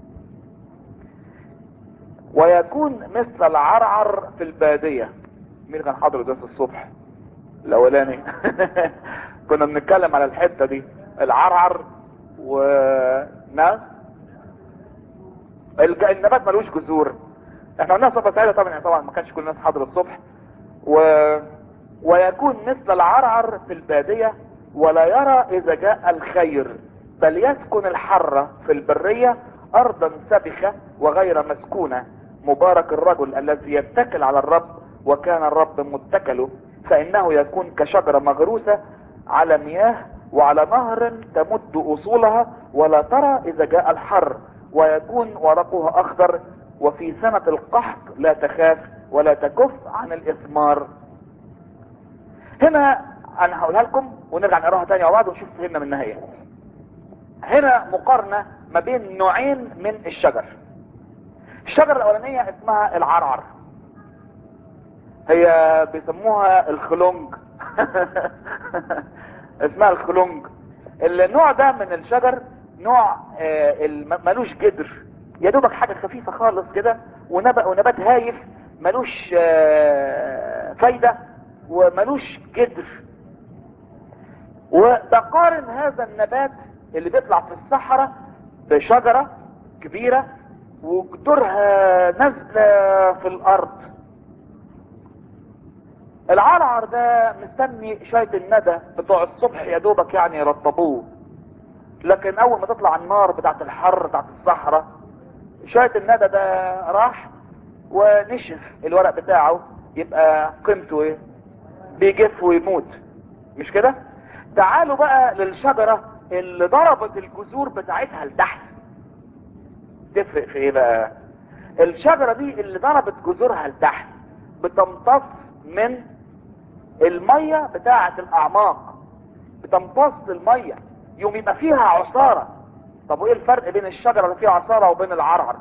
Speaker 1: ويكون مثل العرعر في البادية مين كان حاضر درس الصبح الاولاني كنا بنتكلم على الحتة دي العرعر و نعم الج... النبات ملوش جذور احنا قلنا صفة سعيدة طبعا يعني طبعا ما كانش كل الناس حاضر الصبح و... ويكون مثل العرعر في البادية ولا يرى اذا جاء الخير بل يسكن الحرة في البرية ارضا سبخة وغير مسكونة مبارك الرجل الذي يتكل على الرب وكان الرب متكله فانه يكون كشجرة مغروسة على مياه وعلى نهر تمد اصولها ولا ترى اذا جاء الحر ويكون ورقها اخضر وفي سنة القحط لا تخاف ولا تكف عن الاثمار هنا انا هقولها لكم ونرجع نقراها تاني مع بعض ونشوف فهمنا منها ايه هنا مقارنة ما بين نوعين من الشجر الشجرة الاولانية اسمها العرعر هي بيسموها الخلونج اسمها الخلونج النوع ده من الشجر نوع آه ملوش جدر يا دوبك حاجة خفيفة خالص كده ونبات ونبات هايف ملوش آه فايدة وملوش جدر وبقارن هذا النبات اللي بيطلع في الصحراء بشجرة كبيرة وجذورها نازلة في الارض العرعر ده مستني شوية الندى بتوع الصبح يا دوبك يعني يرطبوه لكن اول ما تطلع النار بتاعت الحر بتاعت الصحراء شوية الندى ده راح ونشف الورق بتاعه يبقى قيمته ايه بيجف ويموت مش كده تعالوا بقى للشجرة اللي ضربت الجذور بتاعتها لتحت تفرق في ايه بقى الشجرة دي اللي ضربت جذورها لتحت بتمتص من المية بتاعة الاعماق بتمتص المية يوم يبقى فيها عصارة طب وايه الفرق بين الشجرة اللي فيها عصارة وبين العرعر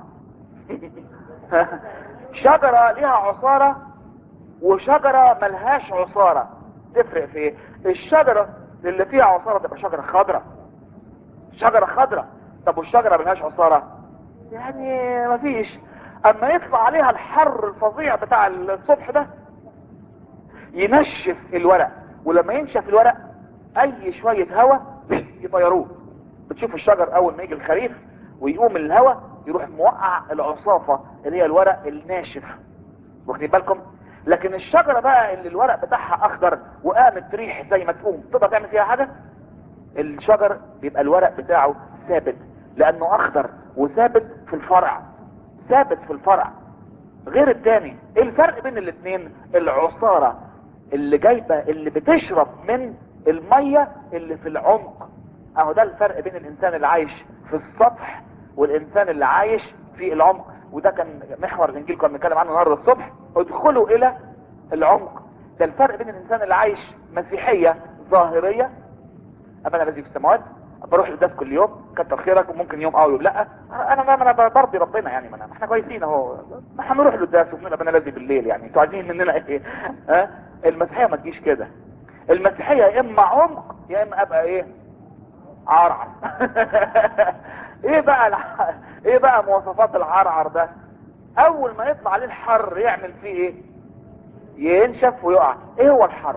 Speaker 1: شجرة ليها عصارة وشجرة ملهاش عصارة تفرق في ايه الشجرة اللي فيها عصارة تبقى شجرة خضراء شجرة خضراء طب والشجرة ملهاش عصارة يعني مفيش اما يطلع عليها الحر الفظيع بتاع الصبح ده ينشف الورق ولما ينشف الورق اي شوية هواء يطيروه بتشوف الشجر اول ما يجي الخريف ويقوم الهواء يروح موقع العصافة اللي هي الورق الناشف واخدين بالكم لكن الشجرة بقى اللي الورق بتاعها اخضر وقامت ريح زي ما تقوم تقدر تعمل فيها حاجة الشجر بيبقى الورق بتاعه ثابت لانه اخضر وثابت في الفرع ثابت في الفرع غير التاني ايه الفرق بين الاتنين العصارة اللي جايبة اللي بتشرب من المية اللي في العمق اهو ده الفرق بين الانسان اللي عايش في السطح والانسان اللي عايش في العمق وده كان محور الانجيل كنا بنتكلم عنه النهارده الصبح ادخلوا الى العمق ده الفرق بين الانسان اللي عايش مسيحية ظاهرية ابانا الذي في السماوات بروح القداس كل يوم كتر خيرك وممكن يوم اه ويوم لا انا ما انا برضي ربنا يعني ما احنا كويسين اهو ما احنا نروح القداس وبنقول ابانا الذي بالليل يعني انتوا عايزين مننا ايه ها المسيحيه ما تجيش كده المسيحيه يا اما عمق يا اما ابقى ايه عرعر ايه بقى الع... ايه بقى مواصفات العرعر ده اول ما يطلع عليه الحر يعمل فيه ايه ينشف ويقع ايه هو الحر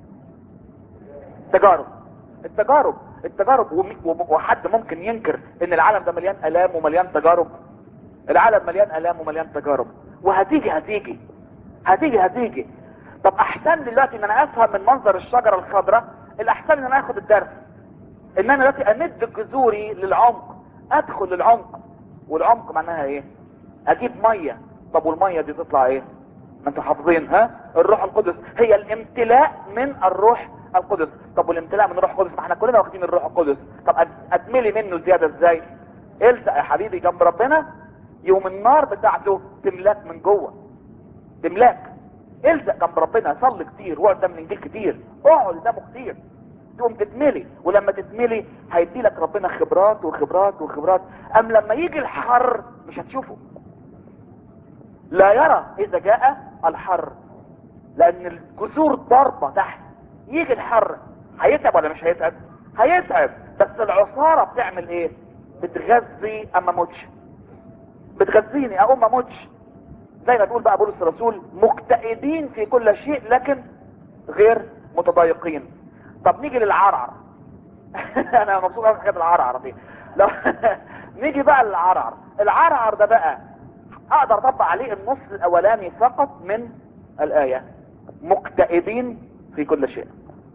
Speaker 1: تجارب التجارب التجارب وحد ممكن ينكر ان العالم ده مليان الام ومليان تجارب العالم مليان الام ومليان تجارب وهتيجي هتيجي هتيجي هتيجي طب احسن لي دلوقتي ان انا افهم من منظر الشجره الخضراء الاحسن ان انا اخد الدرس ان انا دلوقتي امد جذوري للعمق ادخل للعمق والعمق معناها ايه اجيب ميه طب والميه دي تطلع ايه ما انتوا حافظين ها الروح القدس هي الامتلاء من الروح القدس طب والامتلاء من الروح القدس ما احنا كلنا واخدين الروح القدس طب اتملي منه زيادة ازاي الزق يا حبيبي جنب ربنا يوم النار بتاعته تملاك من جوه تملاك الزق جنب ربنا صلي كتير واقعد قدام الانجيل كتير اقعد قدامه كتير تقوم تتملي ولما تتملي هيدي لك ربنا خبرات وخبرات وخبرات ام لما يجي الحر مش هتشوفه لا يرى اذا جاء الحر لان الجسور ضربة تحت يجي الحر هيتعب ولا مش هيتعب هيتعب بس العصارة بتعمل ايه بتغذي اما موتش بتغذيني اقوم ما موتش زي ما تقول بقى بولس الرسول مكتئبين في كل شيء لكن غير متضايقين طب نيجي للعرعر انا مبسوط قوي حكايه العرعر دي لو نيجي بقى للعرعر العرعر ده بقى اقدر اطبق عليه النص الاولاني فقط من الايه مكتئبين في كل شيء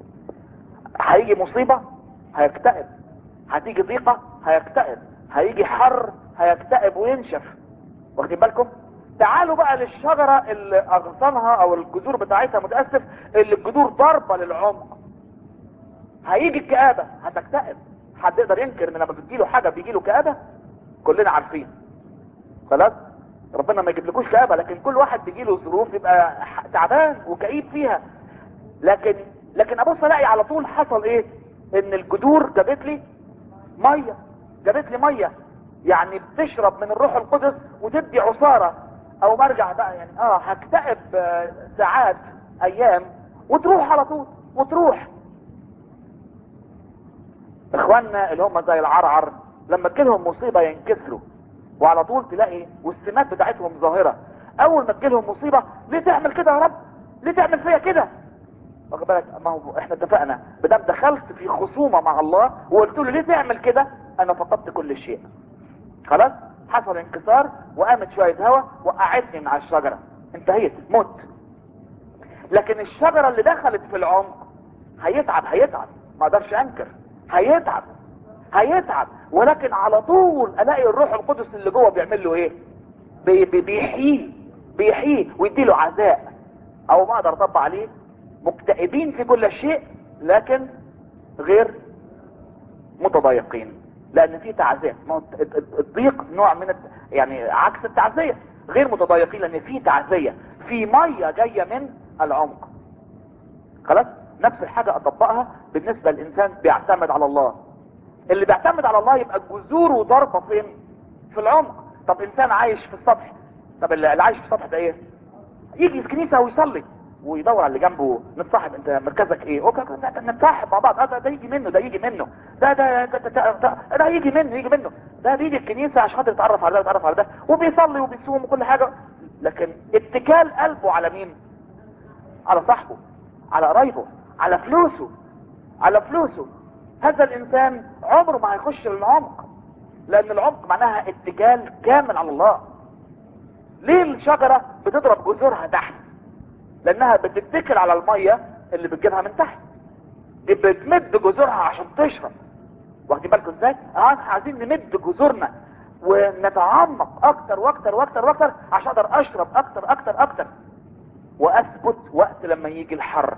Speaker 1: هيجي مصيبة هيكتئب هتيجي ضيقة هيكتئب هيجي حر هيكتئب وينشف واخدين بالكم تعالوا بقى للشجرة اللي اغصانها او الجذور بتاعتها متأسف اللي الجذور ضربة للعمق هيجي الكآبة هتكتئب حد يقدر ينكر ان لما بتجيله حاجة بيجيله كآبة كلنا عارفين خلاص ربنا ما يجيبلكوش كآبة لكن كل واحد بيجيله ظروف يبقى تعبان وكئيب فيها لكن لكن ابص الاقي على طول حصل ايه ان الجذور جابت لي ميه جابت لي ميه يعني بتشرب من الروح القدس وتدي عصاره او مرجع بقى يعني اه هكتئب ساعات ايام وتروح على طول وتروح اخواننا اللي هم زي العرعر لما تجيلهم مصيبه ينكسروا وعلى طول تلاقي والسمات بتاعتهم ظاهره اول ما تجيلهم مصيبه ليه تعمل كده يا رب ليه تعمل فيا كده واخد بالك ما هو احنا اتفقنا بدام دخلت في خصومه مع الله وقلت له ليه تعمل كده انا فقدت كل شيء خلاص حصل انكسار وقامت شويه هوا وقعتني مع الشجره انتهيت مت لكن الشجره اللي دخلت في العمق هيتعب هيتعب ما اقدرش انكر هيتعب هيتعب ولكن على طول الاقي الروح القدس اللي جوه بيعمل له ايه بي بي بيحييه بيحييه ويدي له عزاء او ما اقدر اطبق عليه مكتئبين في كل شيء لكن غير متضايقين لان في تعزية ما هو الت- الت- الضيق نوع من الت- يعني عكس التعزية غير متضايقين لان في تعزية في مية جاية من العمق خلاص نفس الحاجة اطبقها بالنسبة للانسان بيعتمد على الله اللي بيعتمد على الله يبقى جذوره ضربة فين في العمق طب انسان عايش في السطح طب اللي اللي عايش في السطح ده ايه يجي الكنيسة ويصلي ويدور على اللي جنبه نتصاحب انت مركزك ايه اوكي اوكي، لا، نتصاحب مع بعض آه، ده, ده يجي منه ده يجي منه ده ده ده, ده, ده, ده, ده يجي منه يجي منه ده بيجي الكنيسة عشان خاطر يتعرف على ده يتعرف على ده وبيصلي وبيصوم وكل حاجة لكن اتكال قلبه على مين على صاحبه على قرايبه على فلوسه على فلوسه هذا الانسان عمره ما هيخش للعمق لان العمق معناها اتكال كامل على الله ليه الشجرة بتضرب جذورها تحت لانها بتتكل على المية اللي بتجيبها من تحت دي بتمد جذورها عشان تشرب واخدين بالكم ازاي اه احنا عايزين نمد جذورنا ونتعمق اكتر واكتر واكتر واكتر عشان اقدر اشرب اكتر اكتر اكتر واثبت وقت لما يجي الحر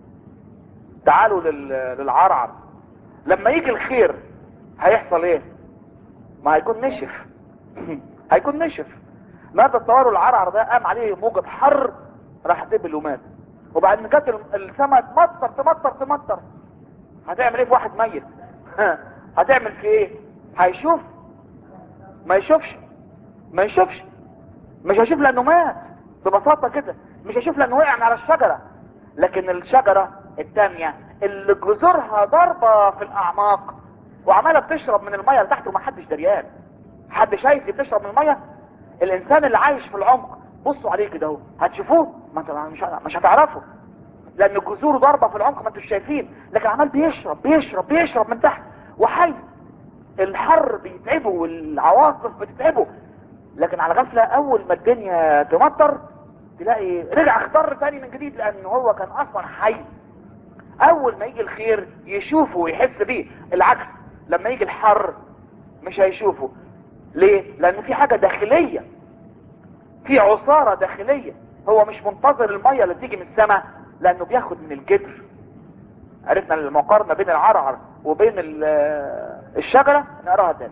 Speaker 1: تعالوا لل- للعرعر لما يجي الخير هيحصل ايه ما هيكون نشف هيكون نشف ما تصوروا العرعر ده قام عليه موجة حر راح دبل ومات وبعد ما جت السما تمطر تمطر تمطر هتعمل ايه في واحد ميت هتعمل في ايه هيشوف ما يشوفش ما يشوفش مش هيشوف لانه مات ببساطة كده مش هيشوف لانه وقع من على الشجرة لكن الشجرة التانية اللي جذورها ضربة في الاعماق وعمالة بتشرب من المية اللي تحت ومحدش دريان حد شايف بتشرب من المية الانسان اللي عايش في العمق بصوا عليه كده اهو هتشوفوه ما انت مش مش هتعرفوا لان جذوره ضربة في العمق ما انتوش شايفين لكن عمال بيشرب بيشرب بيشرب من تحت وحي الحر بيتعبه والعواصف بتتعبه لكن على غفلة اول ما الدنيا تمطر تلاقي رجع اخضر تاني من جديد لان هو كان اصلا حي اول ما يجي الخير يشوفه ويحس بيه العكس لما يجي الحر مش هيشوفه ليه لان في حاجة داخلية في عصارة داخلية هو مش منتظر المية اللي تيجي من السماء لانه بياخد من الجدر عرفنا المقارنة بين العرعر وبين ال- الشجرة نقراها تاني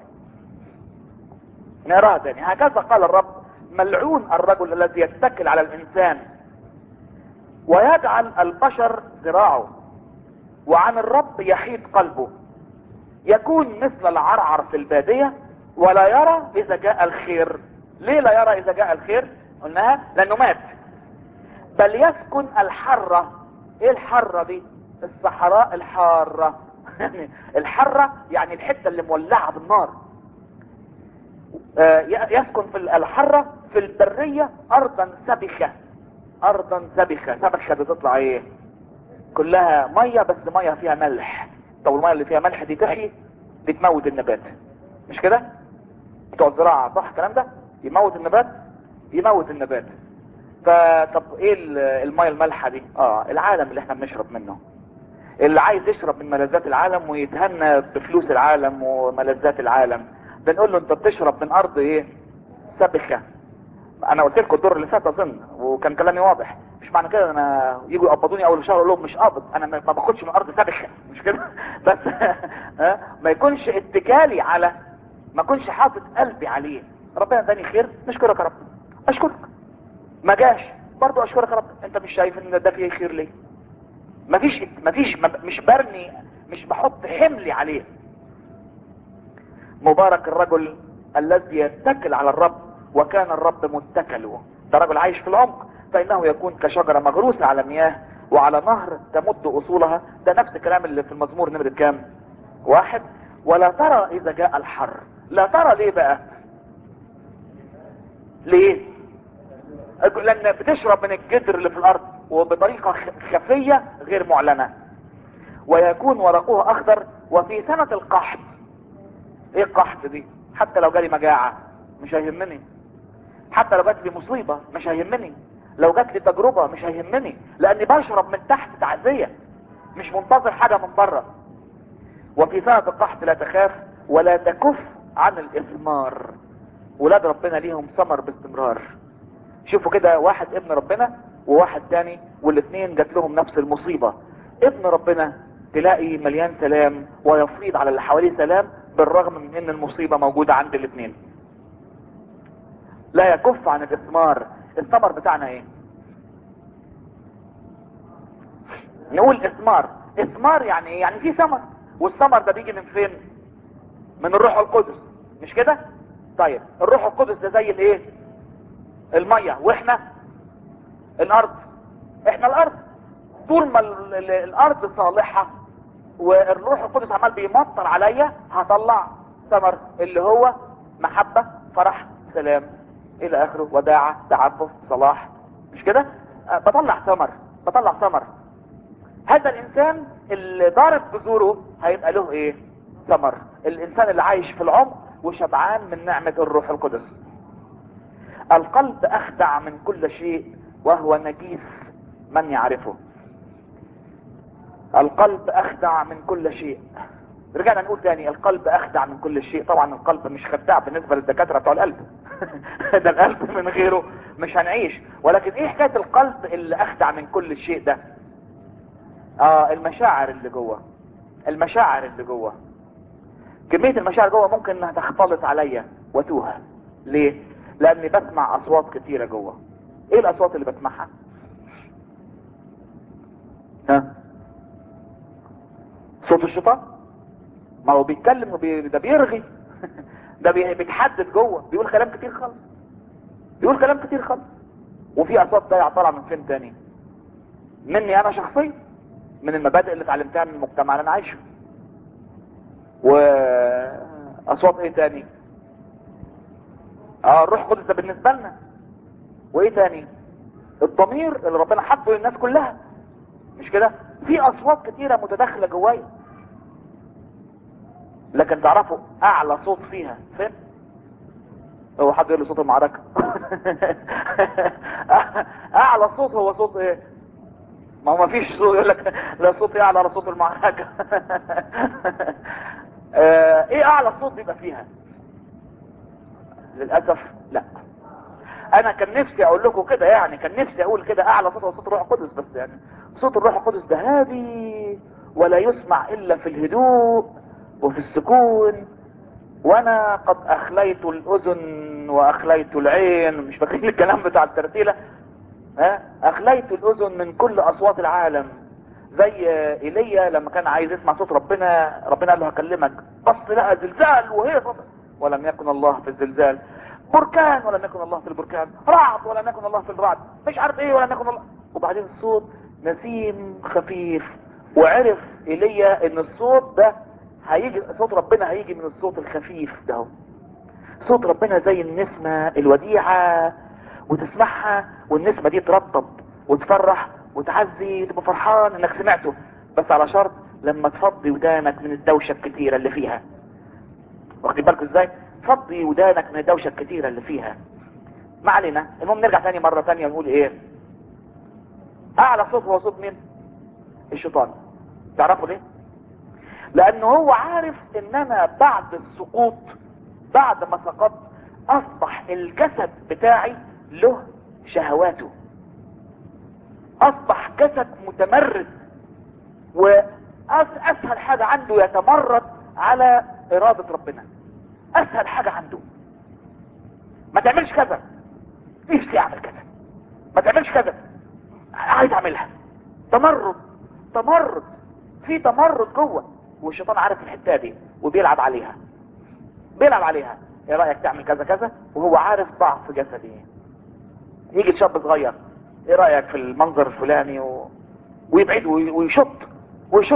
Speaker 1: نقراها تاني هكذا قال الرب ملعون الرجل الذي يتكل على الانسان ويجعل البشر ذراعه وعن الرب يحيد قلبه يكون مثل العرعر في البادية ولا يرى اذا جاء الخير ليه لا يرى اذا جاء الخير قلناها لانه مات بل يسكن الحرة ايه الحرة دي الصحراء الحارة يعني الحرة يعني الحتة اللي مولعة بالنار آه، ي- يسكن في الحرة في البرية ارضا سبخة ارضا سبخة سبخة بتطلع ايه كلها مية بس مية فيها ملح طب المية اللي فيها ملح دي تحيي دي تموت النبات مش كده بتوع الزراعة صح الكلام ده يموت النبات يموت النبات فطب ايه ال- المية المالحة دي اه العالم اللي احنا بنشرب منه اللي عايز يشرب من ملذات العالم ويتهنى بفلوس العالم وملذات العالم ده نقول له انت بتشرب من ارض ايه سبخة انا قلت لكم الدور اللي فات اظن وكان كلامي واضح مش معنى كده انا يجوا يقبضوني اول الشهر اقول لهم مش قابض انا ما ما باخدش من ارض سبخة مش كده بس ها؟ ما يكونش اتكالي على ما اكونش حاطط قلبي عليه ربنا اداني خير نشكرك يا رب اشكرك ما جاش برضو اشكرك يا رب انت مش شايف ان ده فيه خير ليه مفيش مفيش ما- مش برني مش بحط حملي عليه مبارك الرجل الذي يتكل على الرب وكان الرب متكله ده رجل عايش في العمق فانه يكون كشجرة مغروسة على مياه وعلى نهر تمد اصولها ده نفس الكلام اللي في المزمور نمرة كام واحد ولا ترى اذا جاء الحر لا ترى ليه بقى ليه لان بتشرب من الجدر اللي في الارض وبطريقة خ- خفية غير معلنة ويكون ورقها اخضر وفي سنة القحط ايه القحط دي حتى لو جالي مجاعة مش هيهمني حتى لو جات لي مصيبة مش هيهمني لو جات لي تجربة مش هيهمني لاني بشرب من تحت تعزية مش منتظر حاجة من بره وفي سنة القحط لا تخاف ولا تكف عن الاثمار ولاد ربنا ليهم ثمر باستمرار شوفوا كده واحد ابن ربنا وواحد تاني والاثنين جات لهم نفس المصيبة ابن ربنا تلاقي مليان سلام ويفيض على اللي حواليه سلام بالرغم من ان المصيبة موجودة عند الاثنين لا يكف عن الاثمار الثمر بتاعنا ايه نقول اثمار اثمار يعني ايه يعني في ثمر والثمر ده بيجي من فين من الروح القدس مش كده طيب الروح القدس ده زي الايه المية واحنا الارض احنا الارض طول ما ال- ال- الارض صالحة والروح القدس عمال بيمطر عليا هطلع ثمر اللي هو محبة فرح سلام الى اخره وداعة تعفف صلاح مش كده أه بطلع ثمر بطلع ثمر هذا الانسان اللي ضارب بذوره هيبقى له ايه ثمر الانسان اللي عايش في العمق وشبعان من نعمة الروح القدس القلب اخدع من كل شيء وهو نجيس من يعرفه القلب اخدع من كل شيء رجعنا نقول تاني القلب اخدع من كل شيء طبعا القلب مش خداع بالنسبة للدكاترة بتوع القلب ده القلب من غيره مش هنعيش ولكن ايه حكاية القلب اللي اخدع من كل شيء ده اه المشاعر اللي جوه المشاعر اللي جوه كمية المشاعر جوه ممكن انها تختلط عليا وتوه ليه لاني بسمع اصوات كتيرة جوه ايه الاصوات اللي بسمعها ها صوت الشيطان ما هو بيتكلم وبي... ده بيرغي ده بي... بيتحدث جوه بيقول كلام كتير خالص بيقول كلام كتير خالص وفي اصوات ده طالعه من فين تاني مني انا شخصيا من المبادئ اللي اتعلمتها من المجتمع اللي انا عايشه واصوات ايه تاني اه الروح القدس ده بالنسبه لنا وايه تاني الضمير اللي ربنا حطه للناس كلها مش كده في اصوات كتيره متداخله جوايا لكن تعرفوا اعلى صوت فيها فين هو حد يقول لي صوت المعركه اعلى صوت هو صوت ايه ما هو ما فيش صوت يقول لك لا صوت اعلى على صوت المعركه آه، ايه اعلى صوت بيبقى فيها للاسف لا انا كان نفسي اقول لكم كده يعني كان نفسي اقول كده اعلى صوت هو صوت الروح القدس بس يعني صوت الروح القدس ده هادي ولا يسمع الا في الهدوء وفي السكون وانا قد اخليت الاذن واخليت العين مش فاكرين الكلام بتاع الترتيله ها اخليت الاذن من كل اصوات العالم زي ايليا لما كان عايز يسمع صوت ربنا ربنا قال له هكلمك بص لقى زلزال وهي صوت ولم يكن الله في الزلزال بركان ولم يكن الله في البركان رعد ولم يكن الله في الرعد مش عارف ايه ولم يكن الله وبعدين الصوت نسيم خفيف وعرف ايليا ان الصوت ده هيجي صوت ربنا هيجي من الصوت الخفيف ده صوت ربنا زي النسمة الوديعة وتسمعها والنسمة دي ترطب وتفرح وتعزي وتبقى فرحان انك سمعته بس على شرط لما تفضي ودانك من الدوشة الكتيرة اللي فيها واخدين بالكم ازاي فضي ودانك من الدوشة الكتيرة اللي فيها ما علينا المهم نرجع تاني مرة تانية ونقول ايه اعلى صوت هو صوت مين الشيطان تعرفوا ليه لانه هو عارف ان انا بعد السقوط بعد ما سقطت اصبح الجسد بتاعي له شهواته اصبح جسد متمرد واسهل حاجة عنده يتمرد على ارادة ربنا اسهل حاجة عنده ما تعملش كذا نفسي اعمل كذا ما تعملش كذا عايز اعملها تمرد تمرد في تمرد جوه والشيطان عارف الحته دي وبيلعب عليها بيلعب عليها ايه رايك تعمل كذا كذا وهو عارف ضعف جسدي يجي شاب صغير ايه رايك في المنظر الفلاني و... ويبعد وي- ويشط ويشط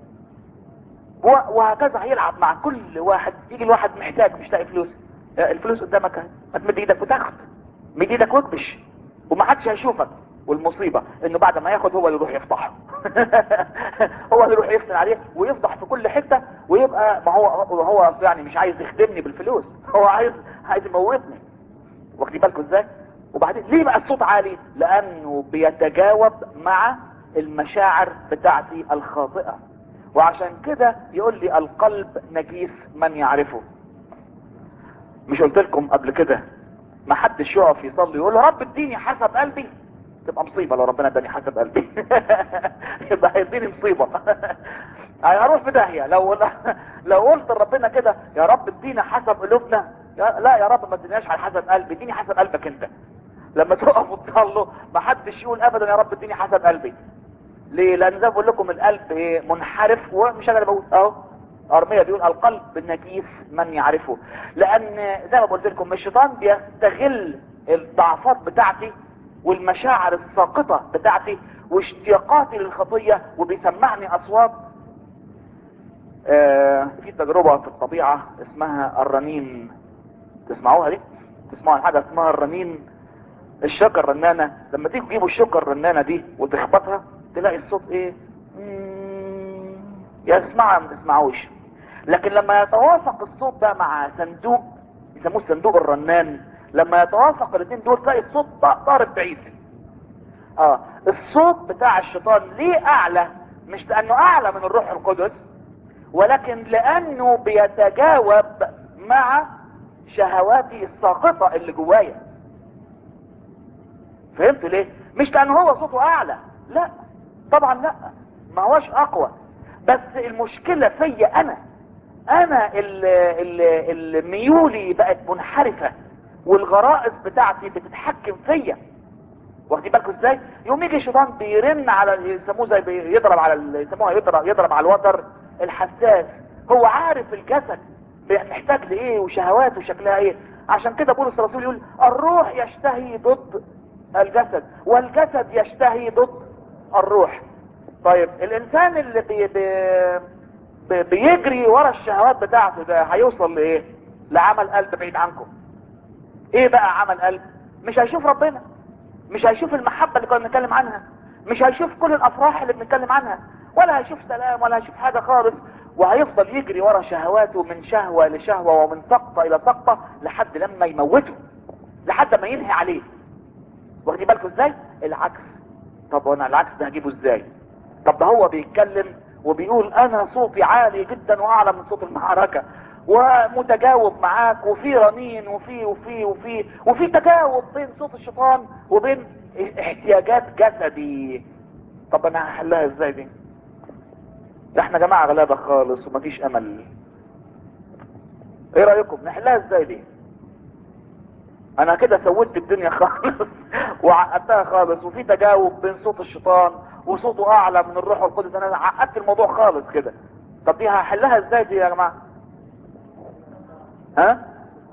Speaker 1: و- وهكذا هيلعب مع كل واحد يجي الواحد محتاج مش لاقي فلوس آه، الفلوس قدامك اهي ما تمد ايدك وتاخد مد ايدك واكبش ومحدش هيشوفك والمصيبة انه بعد ما ياخد هو اللي يروح يفضحه هو اللي يروح يفتن عليه ويفضح في كل حتة ويبقى ما هو هو أصل يعني مش عايز يخدمني بالفلوس هو عايز عايز يموتني واخدين بالكم ازاي وبعدين ليه بقى الصوت عالي لانه بيتجاوب مع المشاعر بتاعتي الخاطئة وعشان كده يقول لي القلب نجيس من يعرفه مش قلت لكم قبل كده ما حدش يقف يصلي يقول له رب اديني حسب قلبي تبقى مصيبه لو ربنا اداني حسب قلبي يبقى هيديني مصيبه يعني اروح في داهيه لو لو قلت لربنا كده يا رب ادينا حسب قلوبنا يا لا يا رب ما تديناش على حسب قلبي اديني حسب قلبك انت لما تقف وتصلوا ما حدش يقول ابدا يا رب اديني حسب قلبي ليه لان زي ما بقول لكم القلب ايه منحرف ومش انا اللي بقول اهو ارميا بيقول القلب النجيس من يعرفه لان زي ما قلت لكم الشيطان بيستغل الضعفات بتاعتي والمشاعر الساقطه بتاعتي واشتياقاتي للخطيه وبيسمعني اصوات آه في تجربه في الطبيعه اسمها الرنين تسمعوها دي تسمعوا عن حاجه اسمها الرنين الشوكة الرنانة لما تيجي تجيبوا الشوكة الرنانة دي وتخبطها تلاقي الصوت ايه مم، يا اسمعها ما تسمعوش لكن لما يتوافق الصوت ده مع صندوق يسموه الصندوق الرنان لما يتوافق الاثنين دول تلاقي الصوت طارت بعيد اه الصوت بتاع الشيطان ليه اعلى مش لانه اعلى من الروح القدس ولكن لانه بيتجاوب مع شهواتي الساقطة اللي جوايا فهمت ليه مش لانه هو صوته اعلى لا طبعا لا ما هوش اقوى بس المشكلة فيا انا انا اللي, اللي ميولي بقت منحرفة والغرائز بتاعتي بتتحكم فيا واخدين بالكم ازاي يوم يجي الشيطان بيرن على يسموه زي بيضرب على ال- يسموها يضرب يضرب على الوتر الحساس هو عارف الجسد محتاج لايه وشهواته شكلها ايه عشان كده بولس الرسول يقول الروح يشتهي ضد الجسد والجسد يشتهي ضد الروح طيب الانسان اللي بي بي بي بيجري ورا الشهوات بتاعته ده هيوصل لايه لعمل قلب بعيد عنكم ايه بقى عمل قلب مش هيشوف ربنا مش هيشوف المحبة اللي كنا بنتكلم عنها مش هيشوف كل الافراح اللي بنتكلم عنها ولا هيشوف سلام ولا هيشوف حاجة خالص وهيفضل يجري ورا شهواته من شهوة لشهوة ومن سقطة الى سقطة لحد لما يموته لحد ما ينهي عليه واخدين بالكم ازاي العكس طب وانا العكس ده هجيبه ازاي طب ده هو بيتكلم وبيقول انا صوتي عالي جدا واعلى من صوت المعركة ومتجاوب معاك وفي رنين وفي وفي وفي وفي تجاوب بين صوت الشيطان وبين احتياجات جسدي طب انا هحلها ازاي دي ده احنا جماعة غلابة خالص ومفيش امل ايه رأيكم نحلها ازاي دي انا كده سودت الدنيا خالص وعقدتها خالص وفي تجاوب بين صوت الشيطان وصوته اعلى من الروح القدس انا عقدت الموضوع خالص كده طب دي هحلها ازاي دي يا جماعه ها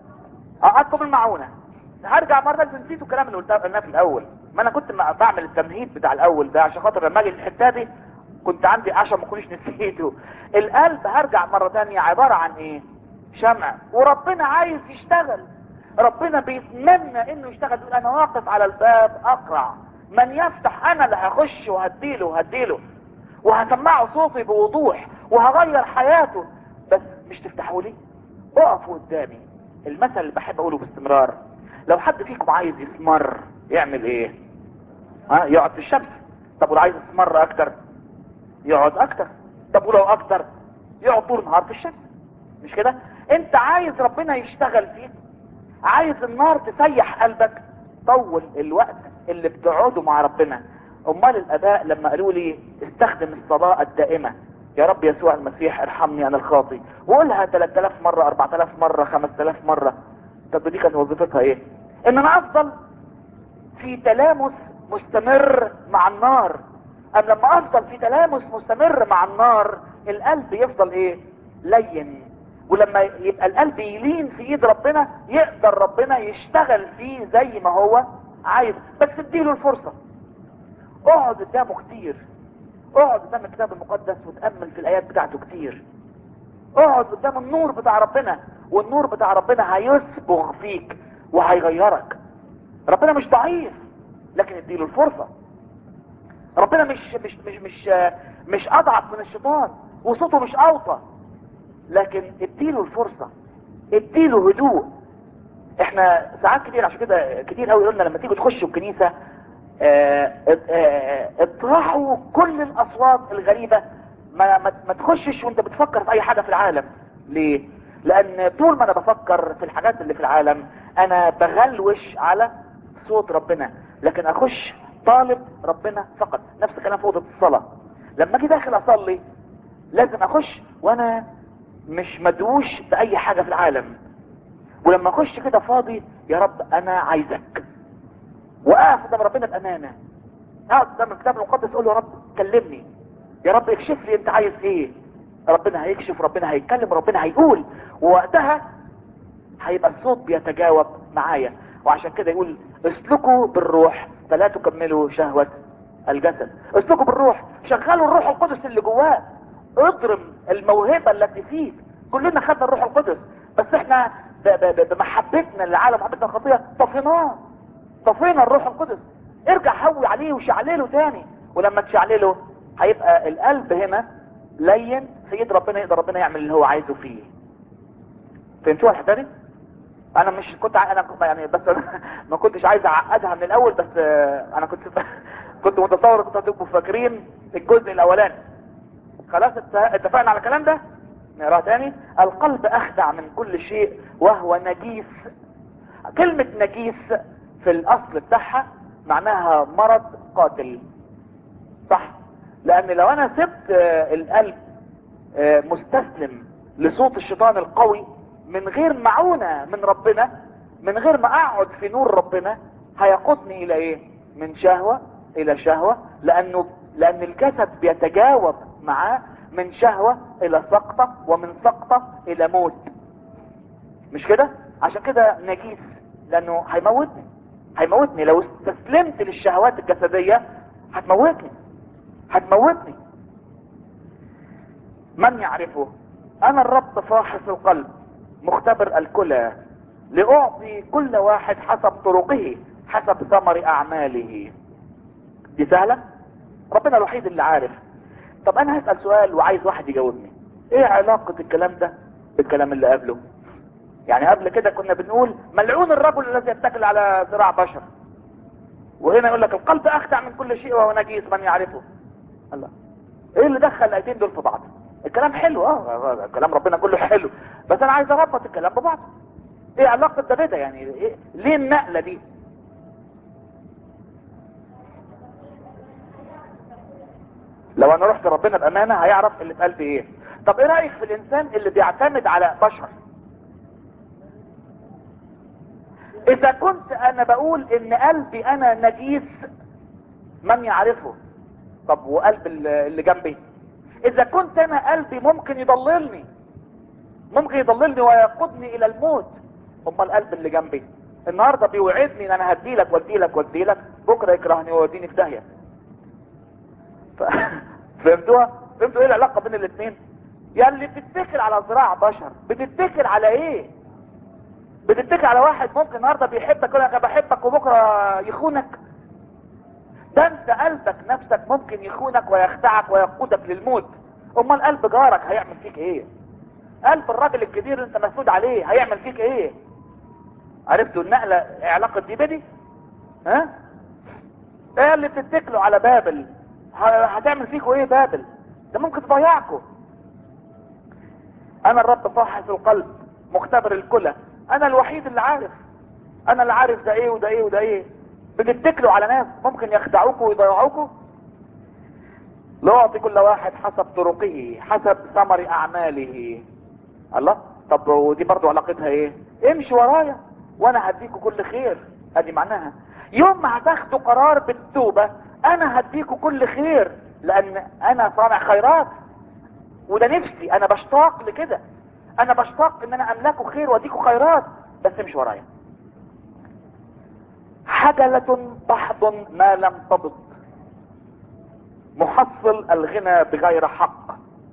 Speaker 1: اقعدكم المعونه هرجع مره تانية نسيتوا الكلام اللي قلته قلناه في الاول ما انا كنت ما بعمل التمهيد بتاع الاول ده عشان خاطر لما اجي الحته دي كنت عندي عشان ما كنتش نسيته القلب هرجع مره تانية عباره عن ايه شمع وربنا عايز يشتغل ربنا بيتمنى انه يشتغل يقول انا واقف على الباب اقرع من يفتح انا اللي هخش وهديله وهديله وهسمعه صوتي بوضوح وهغير حياته بس مش تفتحوا لي اقفوا قدامي المثل اللي بحب اقوله باستمرار لو حد فيكم عايز يسمر يعمل ايه ها يقعد في الشمس طب ولو عايز يسمر اكتر يقعد اكتر طب ولو اكتر يقعد طول النهار في الشمس مش كده انت عايز ربنا يشتغل فيك عايز النار تسيح قلبك طول الوقت اللي بتقعده مع ربنا امال الاباء لما قالوا لي استخدم الصلاة الدائمة يا رب يسوع المسيح ارحمني انا الخاطي وقولها 3000 مرة 4000 مرة 5000 مرة طب دي كانت وظيفتها ايه ان انا افضل في تلامس مستمر مع النار ام لما افضل في تلامس مستمر مع النار القلب يفضل ايه لين ولما يبقى القلب يلين في ايد ربنا يقدر ربنا يشتغل فيه زي ما هو عايز بس اديله الفرصة اقعد قدامه كتير اقعد قدام الكتاب المقدس وتأمل في الايات بتاعته كتير اقعد قدام النور بتاع ربنا والنور بتاع ربنا هيصبغ فيك وهيغيرك ربنا مش ضعيف لكن اديله الفرصة ربنا مش مش مش مش مش اضعف من الشيطان وصوته مش اوطى لكن اديله الفرصة اديله هدوء احنا ساعات كتير عشان كده كتير قوي قلنا لما تيجوا تخشوا الكنيسة اه اه اطرحوا كل الاصوات الغريبة ما, ما, ما تخشش وانت بتفكر في اي حاجة في العالم ليه لان طول ما انا بفكر في الحاجات اللي في العالم انا بغلوش على صوت ربنا لكن اخش طالب ربنا فقط نفس الكلام في اوضه الصلاه لما اجي داخل اصلي لازم اخش وانا مش مدوش باي حاجة في العالم ولما اخش كده فاضي يا رب انا عايزك واقف قدام ربنا بامانه اقعد قدام الكتاب المقدس اقول له يا رب كلمني يا رب اكشف لي انت عايز ايه ربنا هيكشف ربنا هيتكلم ربنا هيقول ووقتها هيبقى الصوت بيتجاوب معايا وعشان كده يقول اسلكوا بالروح فلا تكملوا شهوة الجسد اسلكوا بالروح شغلوا الروح القدس اللي جواه اضرم الموهبة التي فيك كلنا خدنا الروح القدس بس احنا ب- ب- ب- بمحبتنا للعالم محبتنا الخطية طفيناه طفينا الروح القدس ارجع هوي عليه وشعلله تاني ولما تشعلله هيبقى القلب هنا لين في ايد ربنا يقدر ربنا يعمل اللي هو عايزه فيه فهمتوها الحته دي؟ انا مش كنت ع- انا كنت- يعني بس أنا ما كنتش عايز اعقدها من الاول بس آه، انا كنت كنت متصور كنتوا هتبقوا فاكرين الجزء الاولاني خلاص ات- اتفقنا على الكلام ده نقراه تاني القلب اخدع من كل شيء وهو نجيس كلمة نجيس في الاصل بتاعها معناها مرض قاتل صح لان لو انا سبت آه، القلب آه، مستسلم لصوت الشيطان القوي من غير معونة من ربنا من غير ما اقعد في نور ربنا هيقودني الى ايه من شهوة الى شهوة لانه لان الجسد بيتجاوب معاه من شهوة الى سقطة ومن سقطة الى موت مش كده عشان كده نجيس لانه هيموتني هيموتني لو استسلمت للشهوات الجسدية هتموتني هتموتني من يعرفه انا الرب فاحص القلب مختبر الكلى لاعطي كل واحد حسب طرقه حسب ثمر اعماله دي سهلة ربنا الوحيد اللي عارف طب انا هسأل سؤال وعايز واحد يجاوبني ايه علاقة الكلام ده بالكلام اللي قبله يعني قبل كده كنا بنقول ملعون الرجل الذي يتكل على ذراع بشر وهنا يقول لك القلب اخدع من كل شيء وهو نجيس من يعرفه الله ايه اللي دخل الايتين دول في بعض الكلام حلو اه كلام ربنا كله حلو بس انا عايز اربط الكلام ببعض ايه علاقة ده بده يعني إيه؟ ليه النقلة دي لو انا رحت ربنا بامانة هيعرف اللي في قلبي ايه طب ايه رأيك في الانسان اللي بيعتمد على بشر اذا كنت انا بقول ان قلبي انا نجيس من يعرفه طب وقلب اللي اللي جنبي اذا كنت انا قلبي ممكن يضللني ممكن يضللني ويقودني الى الموت اما القلب اللي جنبي النهارده بيوعدني ان انا هديلك واديلك واديلك بكره يكرهني ويوديني في داهيه ف... فهمتوها فهمتوا ايه العلاقه بين الاثنين يا اللي بتتكل على ذراع بشر بتتكل على ايه بتتكل على واحد ممكن النهارده بيحبك يقول لك انا بحبك وبكره يخونك ده انت قلبك نفسك ممكن يخونك ويخدعك ويقودك للموت امال قلب جارك هيعمل فيك ايه قلب الراجل الكبير اللي انت مسؤول عليه هيعمل فيك ايه عرفتوا النقلة إيه علاقة دي بدي ها ايه اللي بتتكلوا على بابل ه- هتعمل فيكوا ايه بابل ده ممكن تضيعكوا انا الرب فاحص القلب مختبر الكلى انا الوحيد اللي عارف انا اللي عارف ده ايه وده ايه وده ايه بتتكلوا على ناس ممكن يخدعوكوا ويضيعوكوا لأعطي كل واحد حسب طرقه حسب ثمر اعماله الله طب ودي برضو علاقتها ايه امشي ورايا وانا هديكوا كل خير ادي معناها يوم ما هتاخدوا قرار بالتوبة انا هديكوا كل خير لان انا صانع خيرات وده نفسي انا بشتاق لكده انا بشتاق ان انا املكوا خير واديكوا خيرات بس امشي ورايا حجلة تحضن ما لم تبض محصل الغنى بغير حق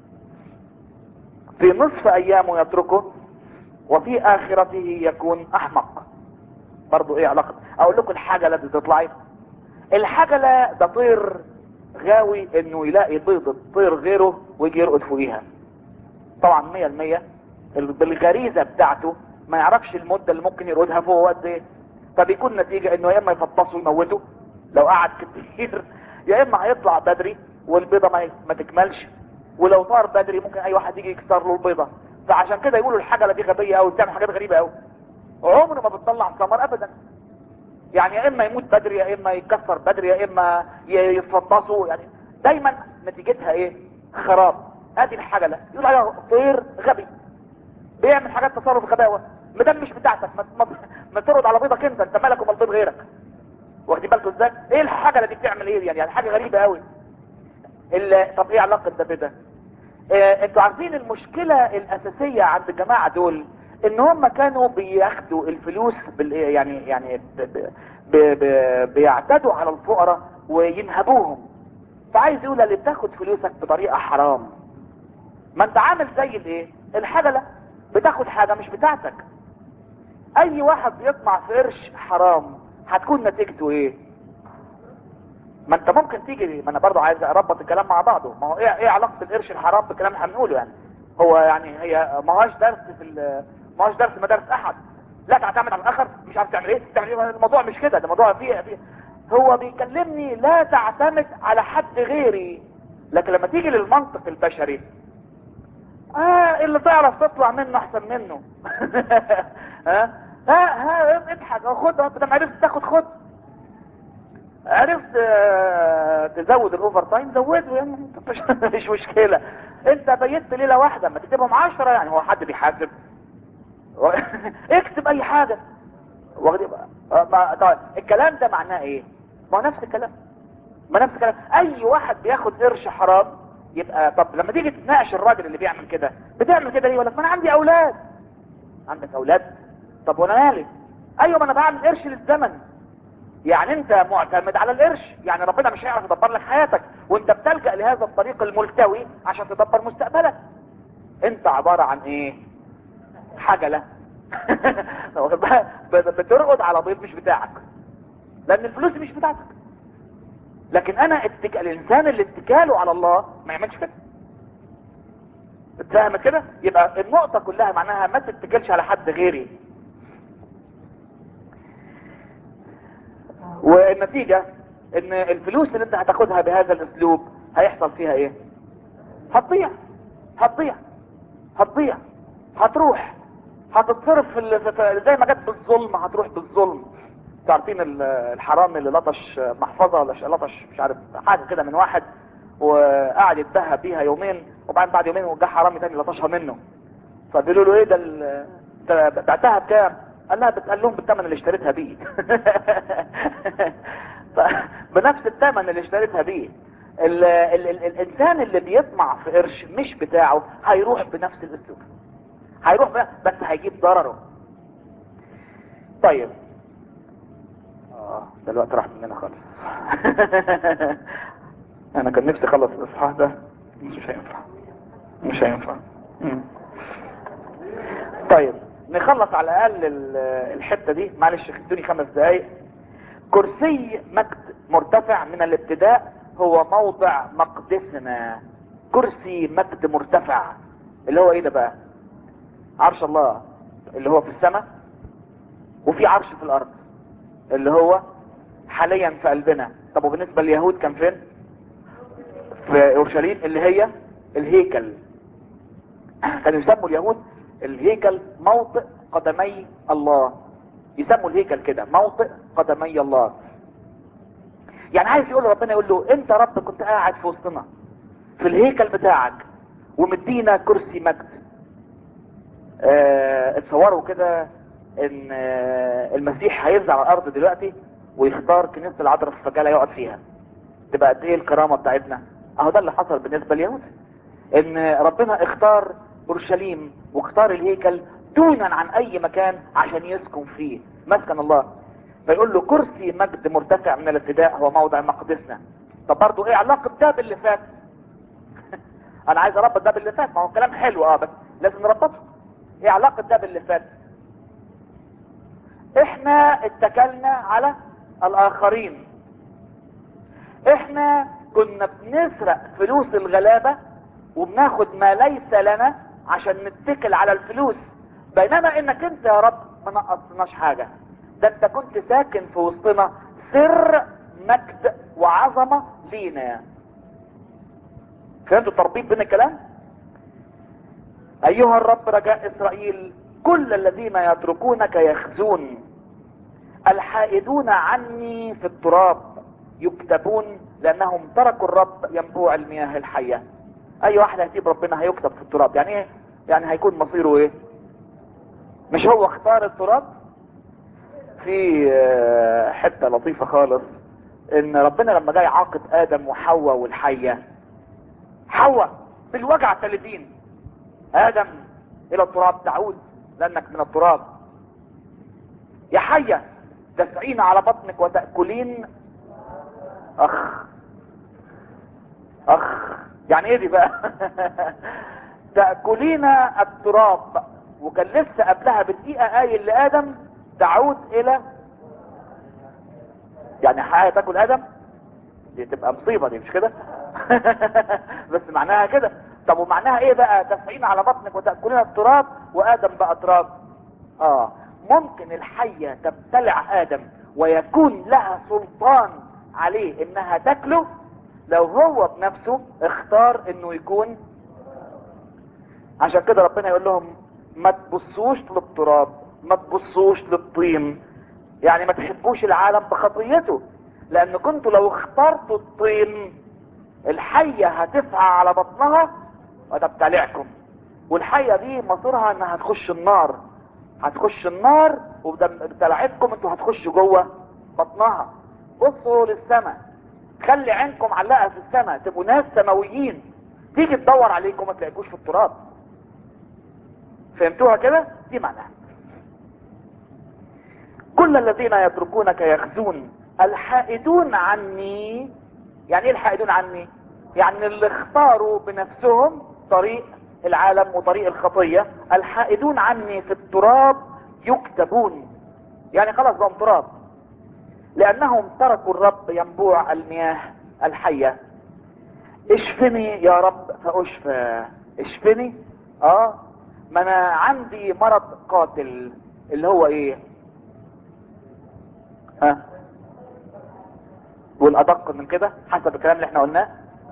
Speaker 1: في نصف ايامه يتركه وفي اخرته يكون احمق برضو ايه علاقة اقول لكم الحجلة دي تطلعي الحجلة ده طير غاوي انه يلاقي بيضة طير غيره ويجي يرقد فوقيها طبعا مية المية بالغريزة بتاعته ما يعرفش المدة اللي ممكن يرقدها فوق قد ايه فبيكون نتيجة انه يا اما يفطسه ويموته لو قعد كتير يا اما هيطلع بدري والبيضة ما, ما تكملش ولو طار بدري ممكن اي واحد يجي يكسر له البيضة فعشان كده يقولوا الحجلة دي غبية قوي بتعمل حاجات غريبة قوي عمره ما بتطلع ثمر ابدا يعني يا اما يموت بدري يا اما يتكسر بدري يا اما ي- يتفطسوا يعني دايما نتيجتها ايه خراب ادي الحجله يقول عليها طير غبي بيعمل حاجات تصرف غباوه ما دام مش بتاعتك ما, ما, ما ترد على بيضك انت انت مالك ومال بيض غيرك واخدين بالكم ازاي ايه الحجله دي بتعمل ايه يعني, يعني حاجه غريبه قوي ال- طب ايه علاقه ده بده آه، انتوا عارفين المشكله الاساسيه عند الجماعه دول ان هم كانوا بياخدوا الفلوس بال يعني يعني ب ب ب ب بيعتدوا على الفقراء وينهبوهم فعايز يقول اللي بتاخد فلوسك بطريقه حرام ما انت عامل زي الايه الحجله بتاخد حاجه مش بتاعتك اي واحد بيطمع في قرش حرام هتكون نتيجته ايه ما انت ممكن تيجي ما انا برضو عايز اربط الكلام مع بعضه ما هو ايه ايه علاقه القرش الحرام بالكلام اللي هنقوله يعني هو يعني هي ما هوش درس في ال- ما هوش درس مدارس احد لا تعتمد على الاخر مش عارف تعمل ايه تعمل ايه الموضوع مش كده ده موضوع فيه, فيه هو بيكلمني لا تعتمد على حد غيري لكن لما تيجي للمنطق البشري اه اللي تعرف تطلع منه احسن منه ها ها ها اضحك خد انت ما عرفت تاخد خد عرفت آه، تزود الاوفر تايم زوده يعني مش, مش مشكله انت بيت ليله واحده ما تكتبهم عشرة يعني هو حد بيحاسب اكتب اي حاجه واخد آه، ما- طيب الكلام ده معناه ايه ما هو نفس الكلام ما نفس الكلام اي واحد بياخد قرش حرام يبقى طب لما تيجي تناقش الراجل اللي بيعمل كده بتعمل كده ليه يقول لك ما انا عندي اولاد عندك اولاد طب وانا مالي ايوه ما انا بعمل قرش للزمن يعني انت معتمد على القرش يعني ربنا مش هيعرف يدبر لك حياتك وانت بتلجأ لهذا الطريق الملتوي عشان تدبر مستقبلك انت عبارة عن ايه حجلة واخد بالك؟ بت- بترقد على بيض مش بتاعك لان الفلوس مش بتاعتك لكن انا اتك... الانسان اللي اتكاله على الله ما يعملش كده اتفهم كده يبقى النقطة كلها معناها ما تتكلش على حد غيري والنتيجة ان الفلوس اللي انت هتاخدها بهذا الاسلوب هيحصل فيها ايه هتضيع هتضيع هتضيع هتروح هتتصرف في ال- في- في- زي ما جت بالظلم هتروح بالظلم انتوا عارفين ال- الحرامي اللي لطش محفظة ولا ش- لطش مش عارف حاجة كده من واحد وقعد يتباهى بيها يومين وبعدين بعد يومين وجا حرامي تاني لطشها منه فبيقولوا له ايه ده ال- انت بعتها بكام؟ قال لها بتقال لهم بالثمن اللي اشتريتها بيه ف- بنفس الثمن اللي اشتريتها بيه ال ال ال الانسان اللي بيطمع في قرش مش بتاعه هيروح بنفس الاسلوب هيروح بقى بس هيجيب ضرره طيب اه ده الوقت راح مننا خالص انا كان نفسي اخلص الاصحاح ده بس مش هينفع مش هينفع مم. طيب نخلص على الاقل ال- الحته دي معلش ادوني خمس دقايق كرسي مجد مرتفع من الابتداء هو موضع مقدسنا كرسي مجد مرتفع اللي هو ايه ده بقى عرش الله اللي هو في السماء وفي عرش في الارض اللي هو حاليا في قلبنا طب وبالنسبه لليهود كان فين في اورشليم اللي هي الهيكل كانوا يسموا اليهود الهيكل موطئ قدمي الله يسموا الهيكل كده موطئ قدمي الله يعني عايز يقول ربنا يقول له انت رب كنت قاعد في وسطنا في الهيكل بتاعك ومدينا كرسي مجد اه اتصوروا كده ان آه، المسيح هينزل على الارض دلوقتي ويختار كنيسه العذراء في الفجاله يقعد فيها تبقى قد ايه الكرامه بتاعتنا اهو ده اللي حصل بالنسبه لليهود ان ربنا اختار اورشليم واختار الهيكل دونا عن اي مكان عشان يسكن فيه مسكن الله فيقول له كرسي مجد مرتفع من الابتداء هو موضع مقدسنا طب برضه ايه علاقه ده باللي فات انا عايز اربط ده باللي فات ما هو كلام حلو اه بس لازم نربطه ايه علاقه ده باللي فات احنا اتكلنا على الاخرين احنا كنا بنسرق فلوس الغلابة وبناخد ما ليس لنا عشان نتكل على الفلوس بينما انك انت يا رب ما نقصناش حاجة ده انت كنت ساكن في وسطنا سر مجد وعظمة لينا فهمتوا التربيط بين الكلام ايها الرب رجاء اسرائيل كل الذين يتركونك يخزون الحائدون عني في التراب يكتبون لانهم تركوا الرب ينبوع المياه الحية اي واحد هيسيب ربنا هيكتب في التراب يعني ايه يعني هيكون مصيره ايه مش هو اختار التراب في آه، حته لطيفه خالص ان ربنا لما جاي يعاقب ادم وحواء والحيه حواء بالوجع 30 ادم الى التراب تعود لانك من التراب يا حيه تسعين على بطنك وتاكلين اخ اخ يعني ايه دي بقى تاكلين التراب وكان لسه قبلها بدقيقه قايل لادم تعود الى يعني حاجه تاكل ادم دي تبقى مصيبه دي مش كده بس معناها كده طب ومعناها ايه بقى تسعين على بطنك وتاكلين التراب وادم بقى تراب اه ممكن الحيه تبتلع ادم ويكون لها سلطان عليه انها تاكله لو هو بنفسه اختار انه يكون عشان كده ربنا يقول لهم ما تبصوش للتراب ما تبصوش للطين يعني ما تحبوش العالم بخطيته لان كنتوا لو اخترتوا الطين الحية هتسعى على بطنها وتبتلعكم والحية دي مصيرها انها هتخش النار هتخش النار وبتلعبكم انتوا هتخشوا جوه بطنها بصوا للسماء خلي عينكم علقة في السماء تبقوا ناس سماويين تيجي تدور عليكم ما تلاقيكوش في التراب فهمتوها كده دي معناها كل الذين يتركونك يخزون الحائدون عني يعني ايه الحائدون عني يعني اللي اختاروا بنفسهم طريق العالم وطريق الخطية الحائدون عني في التراب يكتبون يعني خلاص بقوا تراب لانهم تركوا الرب ينبوع المياه الحية اشفني يا رب فاشفى اشفني اه ما انا عندي مرض قاتل اللي هو ايه ها والادق من كده حسب الكلام اللي احنا قلناه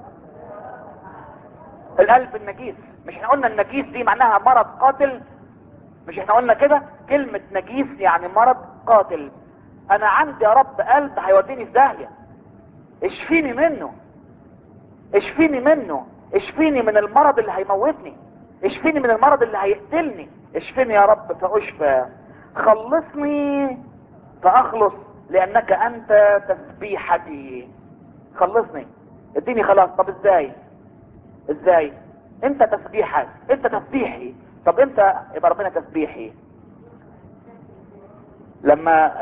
Speaker 1: القلب النجيس مش احنا قلنا النجيس دي معناها مرض قاتل مش احنا قلنا كده كلمة نجيس يعني مرض قاتل انا عندي يا رب قلب هيوديني في داهية اشفيني منه اشفيني منه اشفيني من المرض اللي هيموتني اشفيني من المرض اللي هيقتلني اشفيني يا رب فاشفى خلصني فاخلص لانك انت تسبيحتي خلصني اديني خلاص طب ازاي ازاي انت تسبيحك انت تسبيحي طب انت يبقى ربنا تسبيحي لما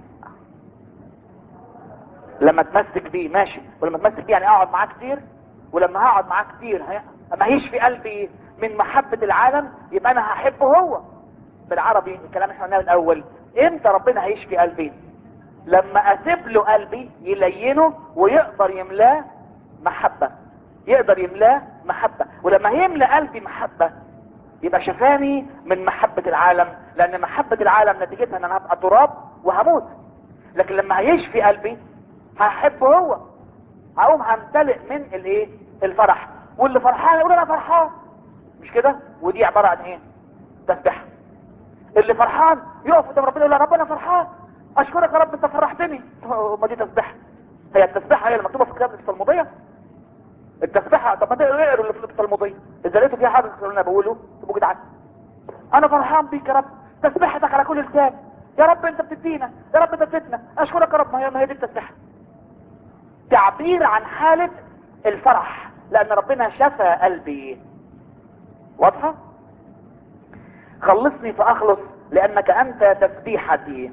Speaker 1: لما تمسك بيه ماشي ولما تمسك بيه يعني اقعد معاه كتير ولما هقعد معاه كتير هي... ما هيش في قلبي من محبة العالم يبقى انا هحبه هو بالعربي الكلام احنا قلناه الاول امتى ربنا هيشفي قلبي لما اسيب له قلبي يلينه ويقدر يملاه محبة يقدر يملاه محبة ولما يملى قلبي محبة يبقى شفاني من محبة العالم لان محبة العالم نتيجتها ان انا هبقى تراب وهموت لكن لما هيشفي قلبي هحبه هو هقوم همتلئ من الايه الفرح واللي فرحان يقول انا فرحان مش كده ودي عبارة عن ايه تسبيح اللي فرحان يقف قدام ربنا يقول يا رب انا فرحان اشكرك يا رب انت فرحتني ما دي تسبيحه هي التسبيحه هي اللي مكتوبه في كتاب التلموديه التسبيحه طب ما تقروا اللي في التلموديه اذا لقيتوا فيها حاجه اللي انا بقوله تبقوا جدعان انا فرحان بيك يا رب تسبيحتك على كل لسان يا رب انت بتدينا يا رب انت بتدينا اشكرك يا رب ما هي ما هي دي التسبيحه تعبير عن حاله الفرح لان ربنا شفى قلبي واضحه خلصني فاخلص لانك انت تسبيحتي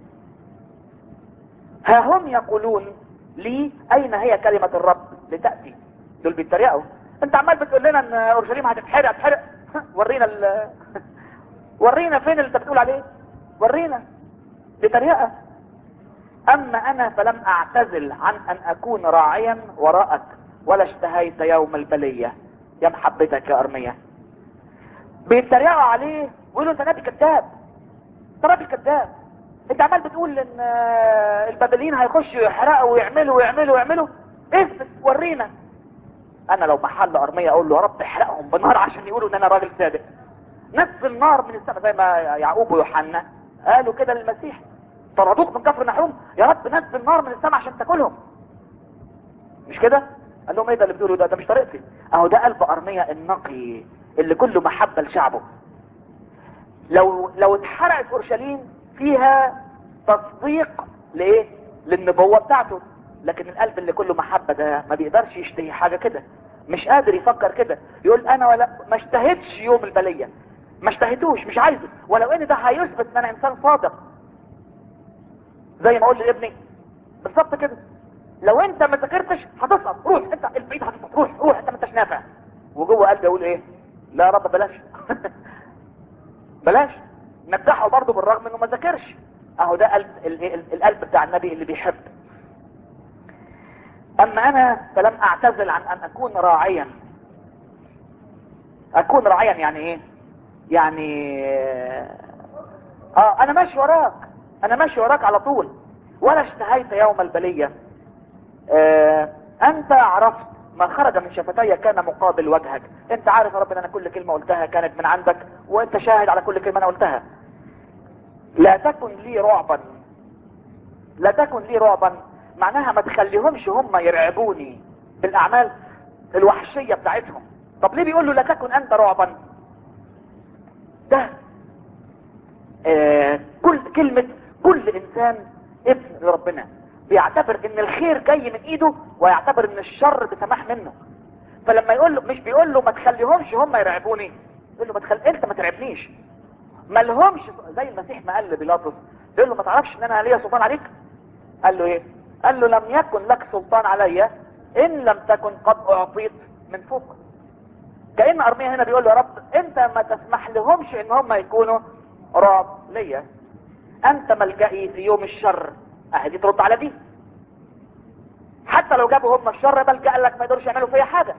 Speaker 1: ها هم يقولون لي اين هي كلمة الرب لتأتي دول بيتريقوا انت عمال بتقول لنا ان اورشليم هتتحرق هتتحرق ورينا ال ورينا فين اللي انت بتقول عليه ورينا دي تريقة اما انا فلم اعتزل عن ان اكون راعيا وراءك ولا اشتهيت يوم البلية يا محبتك يا ارمية بيتريقوا عليه ويقولوا انت نبي كذاب انت راجل كذاب انت عمال بتقول ان البابليين هيخشوا يحرقوا ويعملوا ويعملوا ويعملوا اثبت ورينا انا لو محل ارمية اقول له يا رب احرقهم بنار عشان يقولوا ان انا راجل صادق نزل نار من السماء زي ما يعقوب ويوحنا قالوا كده للمسيح طردوك من كفر نحوم يا رب نزل نار من السماء عشان تاكلهم مش كده قال لهم ايه ده اللي بتقولوا ده ده مش طريقتي اهو ده قلب ارميا النقي اللي كله محبه لشعبه لو لو اتحرقت اورشليم فيها تصديق لايه للنبوه بتاعته لكن القلب اللي كله محبه ده ما بيقدرش يشتهي حاجه كده مش قادر يفكر كده يقول انا ولا ما اشتهيتش يوم البليه ما اشتهيتوش مش عايزه ولو ان ده هيثبت ان انا انسان صادق زي ما اقول لابني بالظبط كده لو انت ما ذاكرتش هتسقط روح انت البعيد هتسقط روح روح انت ما انتش نافع وجوه قلبي اقول ايه لا يا رب بلاش بلاش نجحه برضه بالرغم انه ما ذاكرش اهو ده قلب ال- ال- القلب بتاع النبي اللي بيحب اما انا فلم اعتزل عن ان اكون راعيا اكون راعيا يعني ايه يعني اه انا ماشي وراك انا ماشي وراك على طول ولا اشتهيت يوم البلية آه انت عرفت ما خرج من شفتي كان مقابل وجهك انت عارف يا رب ان انا كل كلمة قلتها كانت من عندك وانت شاهد على كل كلمة انا قلتها لا تكن لي رعبا لا تكن لي رعبا معناها ما تخليهمش هم يرعبوني بالاعمال الوحشية بتاعتهم طب ليه بيقول له لا تكن انت رعبا ده آه كل كلمة كل انسان ابن لربنا بيعتبر ان الخير جاي من ايده ويعتبر ان الشر بسماح منه فلما يقول له مش بيقول له ما تخليهمش هم يرعبوني يقول له ما تخل... انت ما ترعبنيش ما لهمش زي المسيح ما قال لبيلاطس يقول له ما تعرفش ان انا ليا سلطان عليك قال له ايه قال له لم يكن لك سلطان علي ان لم تكن قد اعطيت من فوق كأن ارميا هنا بيقول له يا رب انت ما تسمح لهمش ان هم يكونوا رعب ليا انت ملجئي في يوم الشر اهي دي ترد على دي حتى لو جابوا هم الشر بلجأ لك ما يقدرش يعملوا فيا حاجة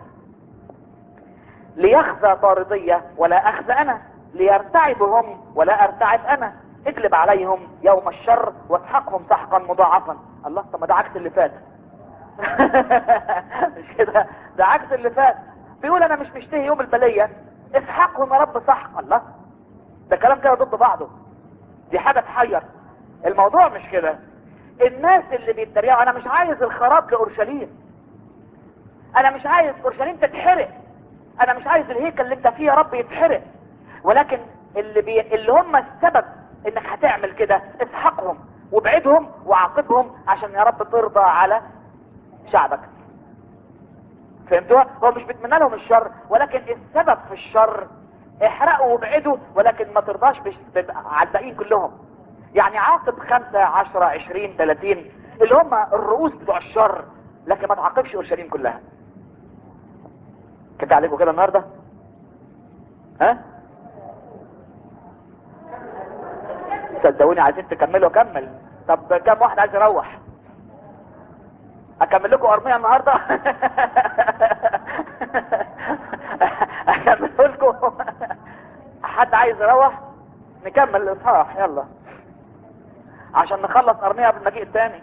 Speaker 1: ليخزى طاردية ولا اخزى انا ليرتعبوا هم ولا ارتعب انا اجلب عليهم يوم الشر واسحقهم سحقا مضاعفا الله طب ما ده عكس اللي فات مش كده ده عكس اللي فات بيقول انا مش مشتهي يوم البلية اسحقهم يا رب سحق الله ده كلام كده ضد بعضه دي حاجة تحير الموضوع مش كده الناس اللي بيتريقوا انا مش عايز الخراب لاورشليم انا مش عايز اورشليم تتحرق انا مش عايز الهيكل اللي انت فيه يا رب يتحرق ولكن اللي بي... اللي هم السبب انك هتعمل كده اسحقهم وابعدهم وعاقبهم عشان يا رب ترضى على شعبك فهمتوا هو مش بيتمنى لهم الشر ولكن السبب في الشر احرقوا وابعدوا ولكن ما ترضاش بش... على الباقيين كلهم يعني عاقب خمسة عشرة عشرين تلاتين اللي هم الرؤوس بتوع الشر لكن ما تعاقبش اورشليم كلها كنت عليكم كده النهاردة ها صدقوني عايزين تكملوا كمل طب كم واحد عايز يروح اكمل لكم ارمية النهاردة اكمل لكم حد عايز يروح نكمل الاصحاح يلا عشان نخلص ارمية قبل المجيء الثاني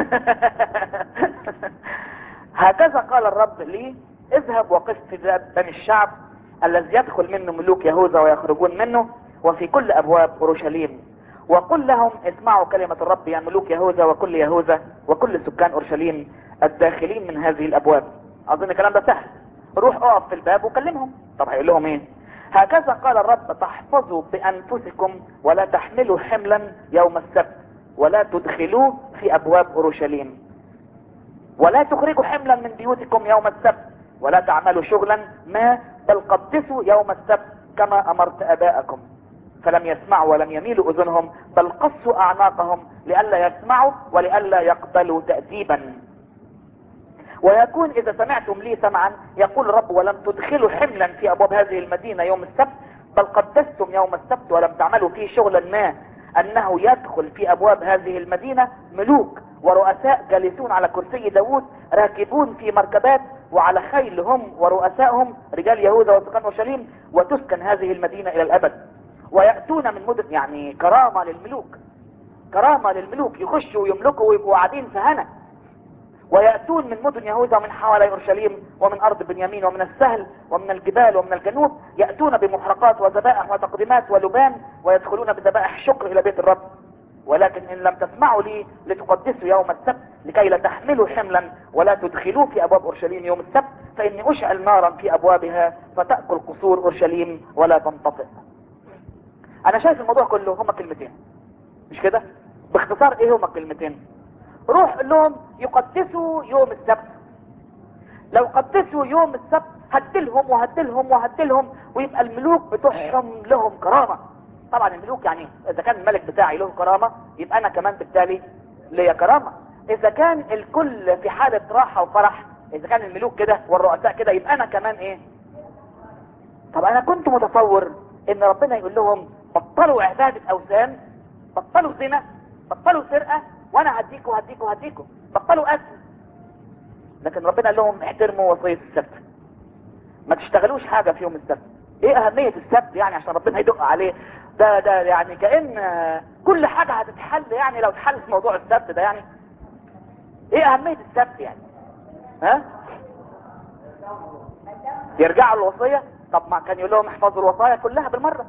Speaker 1: هكذا قال الرب لي اذهب وقف في بني الشعب الذي يدخل منه ملوك يهوذا ويخرجون منه وفي كل ابواب اورشليم وقل لهم اسمعوا كلمة الرب يا ملوك يهوذا وكل يهوذا وكل سكان اورشليم الداخلين من هذه الابواب اظن الكلام ده سهل روح اقف في الباب وكلمهم طب هيقول لهم ايه هكذا قال الرب تحفظوا بانفسكم ولا تحملوا حملا يوم السبت ولا تدخلوه في ابواب اورشليم ولا تخرجوا حملا من بيوتكم يوم السبت ولا تعملوا شغلا ما بل قدسوا يوم السبت كما امرت اباءكم فلم يسمعوا ولم يميلوا اذنهم بل قصوا اعناقهم لئلا يسمعوا ولئلا يقبلوا تأديبا ويكون اذا سمعتم لي سمعا يقول الرب ولم تدخلوا حملا في ابواب هذه المدينة يوم السبت بل قدستم يوم السبت ولم تعملوا فيه شغلا ما انه يدخل في ابواب هذه المدينة ملوك ورؤساء جالسون على كرسي داوود راكبون في مركبات وعلى خيل هم ورؤسائهم رجال يهوذا وسكان اورشليم وتسكن هذه المدينة الى الابد ويأتون من مدن يعني كرامة للملوك كرامة للملوك يخشوا ويملكوا ويبقوا قاعدين في هنا ويأتون من مدن يهوذا ومن حوالي اورشليم ومن ارض بنيامين ومن السهل ومن الجبال ومن الجنوب يأتون بمحرقات وذبائح وتقديمات ولبان ويدخلون بذبائح شكر الى بيت الرب
Speaker 2: ولكن ان لم تسمعوا لي لتقدسوا يوم السبت لكي لا تحملوا حملا ولا تدخلوه في ابواب اورشليم يوم السبت فاني اشعل نارا في ابوابها فتاكل قصور اورشليم ولا تنطفئ انا شايف الموضوع كله هما كلمتين مش كده باختصار ايه هما الكلمتين روح قول لهم يقدسوا يوم السبت لو قدسوا يوم السبت هدلهم وهدلهم وهدلهم ويبقى الملوك بتوعهم لهم كرامة طبعا الملوك يعني اذا كان الملك بتاعي له كرامة يبقى انا كمان بالتالي ليا كرامة اذا كان الكل في حالة راحة وفرح اذا كان الملوك كده والرؤساء كده يبقى انا كمان ايه طب انا كنت متصور ان ربنا يقول لهم بطلوا عبادة اوثان بطلوا زنا بطلوا سرقة وانا هديكوا هديكوا هديكوا بطلوا قتل لكن ربنا قال لهم احترموا وصية السبت ما تشتغلوش حاجة في يوم السبت ايه اهمية السبت يعني عشان ربنا يدق عليه ده ده يعني كأن كل حاجة هتتحل يعني لو اتحل موضوع السبت ده يعني ايه اهمية السبت يعني ها يرجعوا الوصية طب ما كان يقول لهم احفظوا الوصايا كلها بالمرة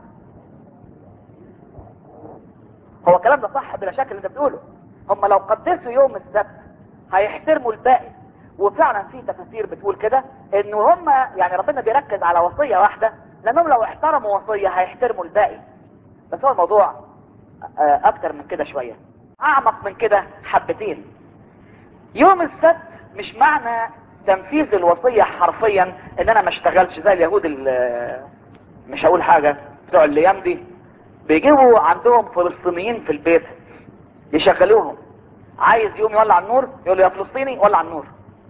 Speaker 2: هو الكلام ده صح بلا شك اللي انت بتقوله هم لو قدسوا يوم السبت هيحترموا الباقي وفعلا في تفاسير بتقول كده ان هم يعني ربنا بيركز على وصية واحدة لانهم لو احترموا وصية هيحترموا الباقي بس هو الموضوع اكتر من كده شوية اعمق من كده حبتين يوم السبت مش معنى تنفيذ الوصية حرفيا ان انا ما اشتغلش زي اليهود مش هقول حاجة بتوع الايام دي بيجيبوا عندهم فلسطينيين في البيت يشغلوهم عايز يوم يولع النور يقول له يا فلسطيني ولع النور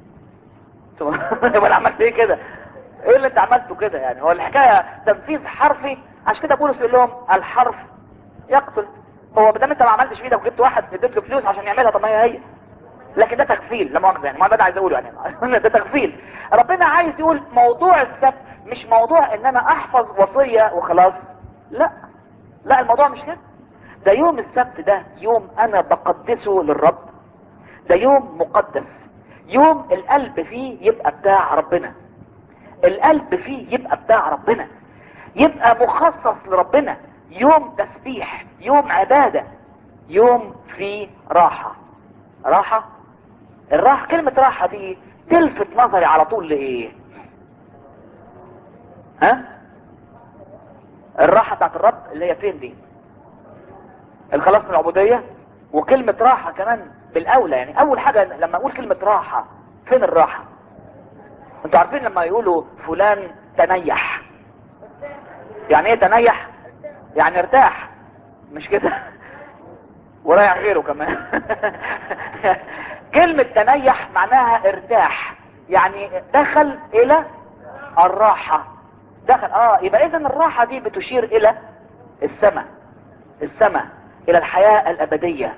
Speaker 2: يبقى عملت ايه كده ايه اللي انت عملته كده يعني هو الحكايه تنفيذ حرفي عشان كده بولس يقول لهم الحرف يقتل هو ما دام انت ما عملتش بايدك وجبت واحد اديت له فلوس عشان يعملها طب ما هي هي لكن ده تغفيل لا مؤاخذه يعني ما ده عايز اقوله يعني ده تغفيل ربنا عايز يقول موضوع السبت مش موضوع ان انا احفظ وصيه وخلاص لا لا الموضوع مش كده ده يوم السبت ده يوم انا بقدسه للرب ده يوم مقدس يوم القلب فيه يبقى بتاع ربنا القلب فيه يبقى بتاع ربنا يبقى مخصص لربنا يوم تسبيح يوم عبادة يوم فيه راحة راحة الراحة كلمة راحة دي تلفت نظري على طول لإيه ها الراحة بتاعت الرب اللي هي فين دي الخلاص من العبودية وكلمة راحة كمان بالاولى يعني اول حاجة لما اقول كلمة راحة فين الراحة انتوا عارفين لما يقولوا فلان تنيح يعني ايه تنيح يعني ارتاح مش كده ورايح غيره كمان كلمة تنيح معناها ارتاح يعني دخل الى الراحة دخل اه يبقى اذا الراحة دي بتشير الى السماء السماء الى الحياة الابدية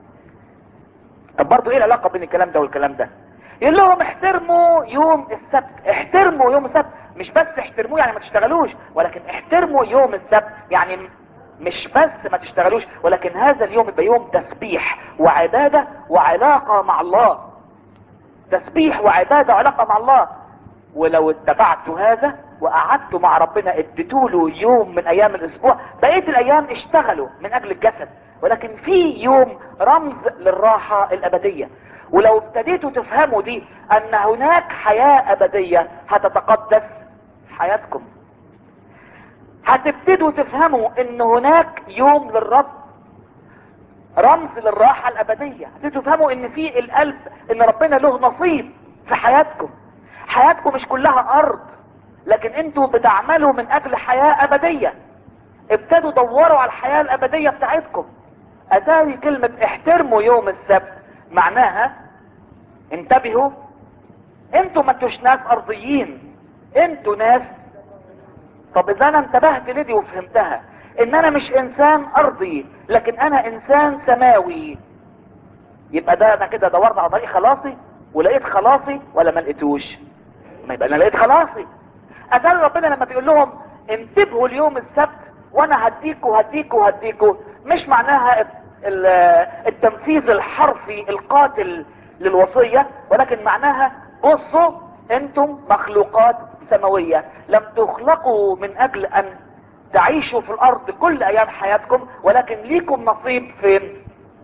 Speaker 2: طب برضه ايه العلاقة بين الكلام ده والكلام ده يقول لهم احترموا يوم السبت احترموا يوم السبت مش بس احترموه يعني ما تشتغلوش ولكن احترموا يوم السبت يعني مش بس ما تشتغلوش ولكن هذا اليوم يبقى يوم تسبيح وعبادة وعلاقة مع الله تسبيح وعبادة وعلاقة مع الله ولو اتبعت هذا وقعدت مع ربنا اديتوا له يوم من ايام الاسبوع بقية الايام اشتغلوا من اجل الجسد ولكن في يوم رمز للراحة الابدية ولو ابتديتوا تفهموا دي ان هناك حياة ابدية هتتقدس حياتكم هتبتدوا تفهموا ان هناك يوم للرب رمز للراحة الابدية هتبتدوا تفهموا ان في القلب ان ربنا له نصيب في حياتكم حياتكم مش كلها ارض لكن انتوا بتعملوا من اجل حياة ابدية ابتدوا دوروا على الحياة الابدية بتاعتكم اتاري كلمة احترموا يوم السبت معناها انتبهوا انتوا ما انتوش ناس ارضيين انتوا ناس طب اذا انا انتبهت لدي وفهمتها ان انا مش انسان ارضي لكن انا انسان سماوي يبقى ده انا كده دورت على طريق خلاصي ولقيت خلاصي ولا ما لقيتوش ما يبقى انا لقيت خلاصي اتاري ربنا لما بيقول لهم انتبهوا اليوم السبت وانا هديكوا هديكوا هديكوا مش معناها التنفيذ الحرفي القاتل للوصية ولكن معناها بصوا انتم مخلوقات سماوية لم تخلقوا من اجل ان تعيشوا في الارض كل ايام حياتكم ولكن ليكم نصيب فين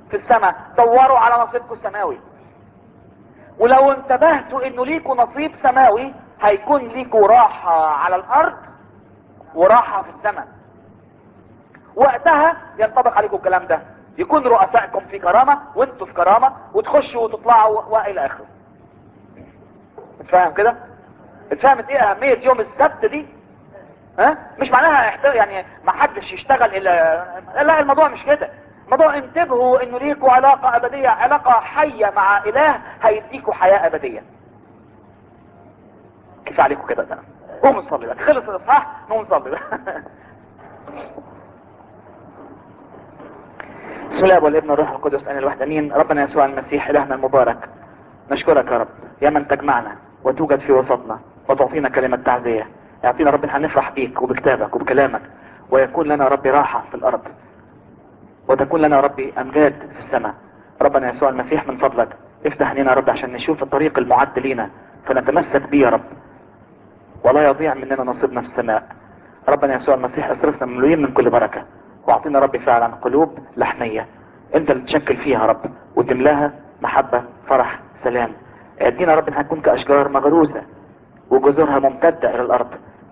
Speaker 2: في السماء دوروا على نصيبكم السماوي ولو انتبهتوا انه ليكوا نصيب سماوي هيكون ليكوا راحة على الارض وراحة في السماء وقتها ينطبق عليكم الكلام ده يكون رؤسائكم في كرامة وانتوا في كرامة وتخشوا وتطلعوا والى اخره اتفهم كده اتفهمت ايه اهمية يوم السبت دي ها مش معناها احت- يعني ما حدش يشتغل الا لا الموضوع مش كده الموضوع انتبهوا انه ليكوا علاقة ابدية علاقة حية مع اله هيديكوا حياة ابدية كيف عليكم كده ده قوموا نصلي بقى خلص الاصحاح نقوم نصلي بقى بسم الله والابن والروح القدس ان الواحد امين ربنا يسوع المسيح الهنا المبارك نشكرك يا رب يا من تجمعنا وتوجد في وسطنا وتعطينا كلمة تعزية يعطينا رب ان هنفرح بيك وبكتابك وبكلامك ويكون لنا ربي راحة في الارض وتكون لنا ربي امجاد في السماء ربنا يسوع المسيح من فضلك افتح عينينا يا رب عشان نشوف الطريق المعد لينا فنتمسك بيه يا رب ولا يضيع مننا نصيبنا في السماء ربنا يسوع المسيح اصرفنا مملوئين من كل بركة واعطينا ربي فعلا قلوب لحمية انت اللي تشكل فيها يا رب وتملاها محبة فرح سلام ادينا يا رب انها تكون كاشجار مغروسة وجذورها ممتدة الى الارض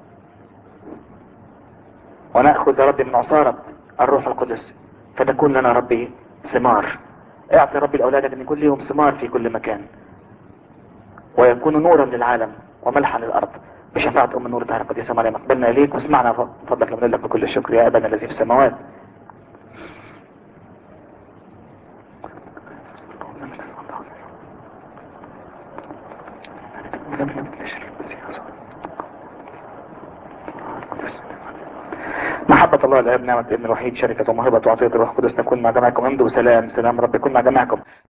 Speaker 2: ونأخذ يا رب من عصارة الروح القدس فتكون لنا ربي ثمار اعطي ربي لاولادك ان يكون لهم ثمار في كل مكان ويكونوا نورا للعالم وملحا للارض بشفاعة ام النور تعالى القديسة مريم اقبلنا اليك واسمعنا فضلك لمن لك بكل الشكر يا ابانا الذي في السماوات محبة الله الآب نعمة ابن الوحيد شركة وموهبة وعطية الروح القدس تكون مع جميعكم امضوا بسلام سلام رب يكون مع جميعكم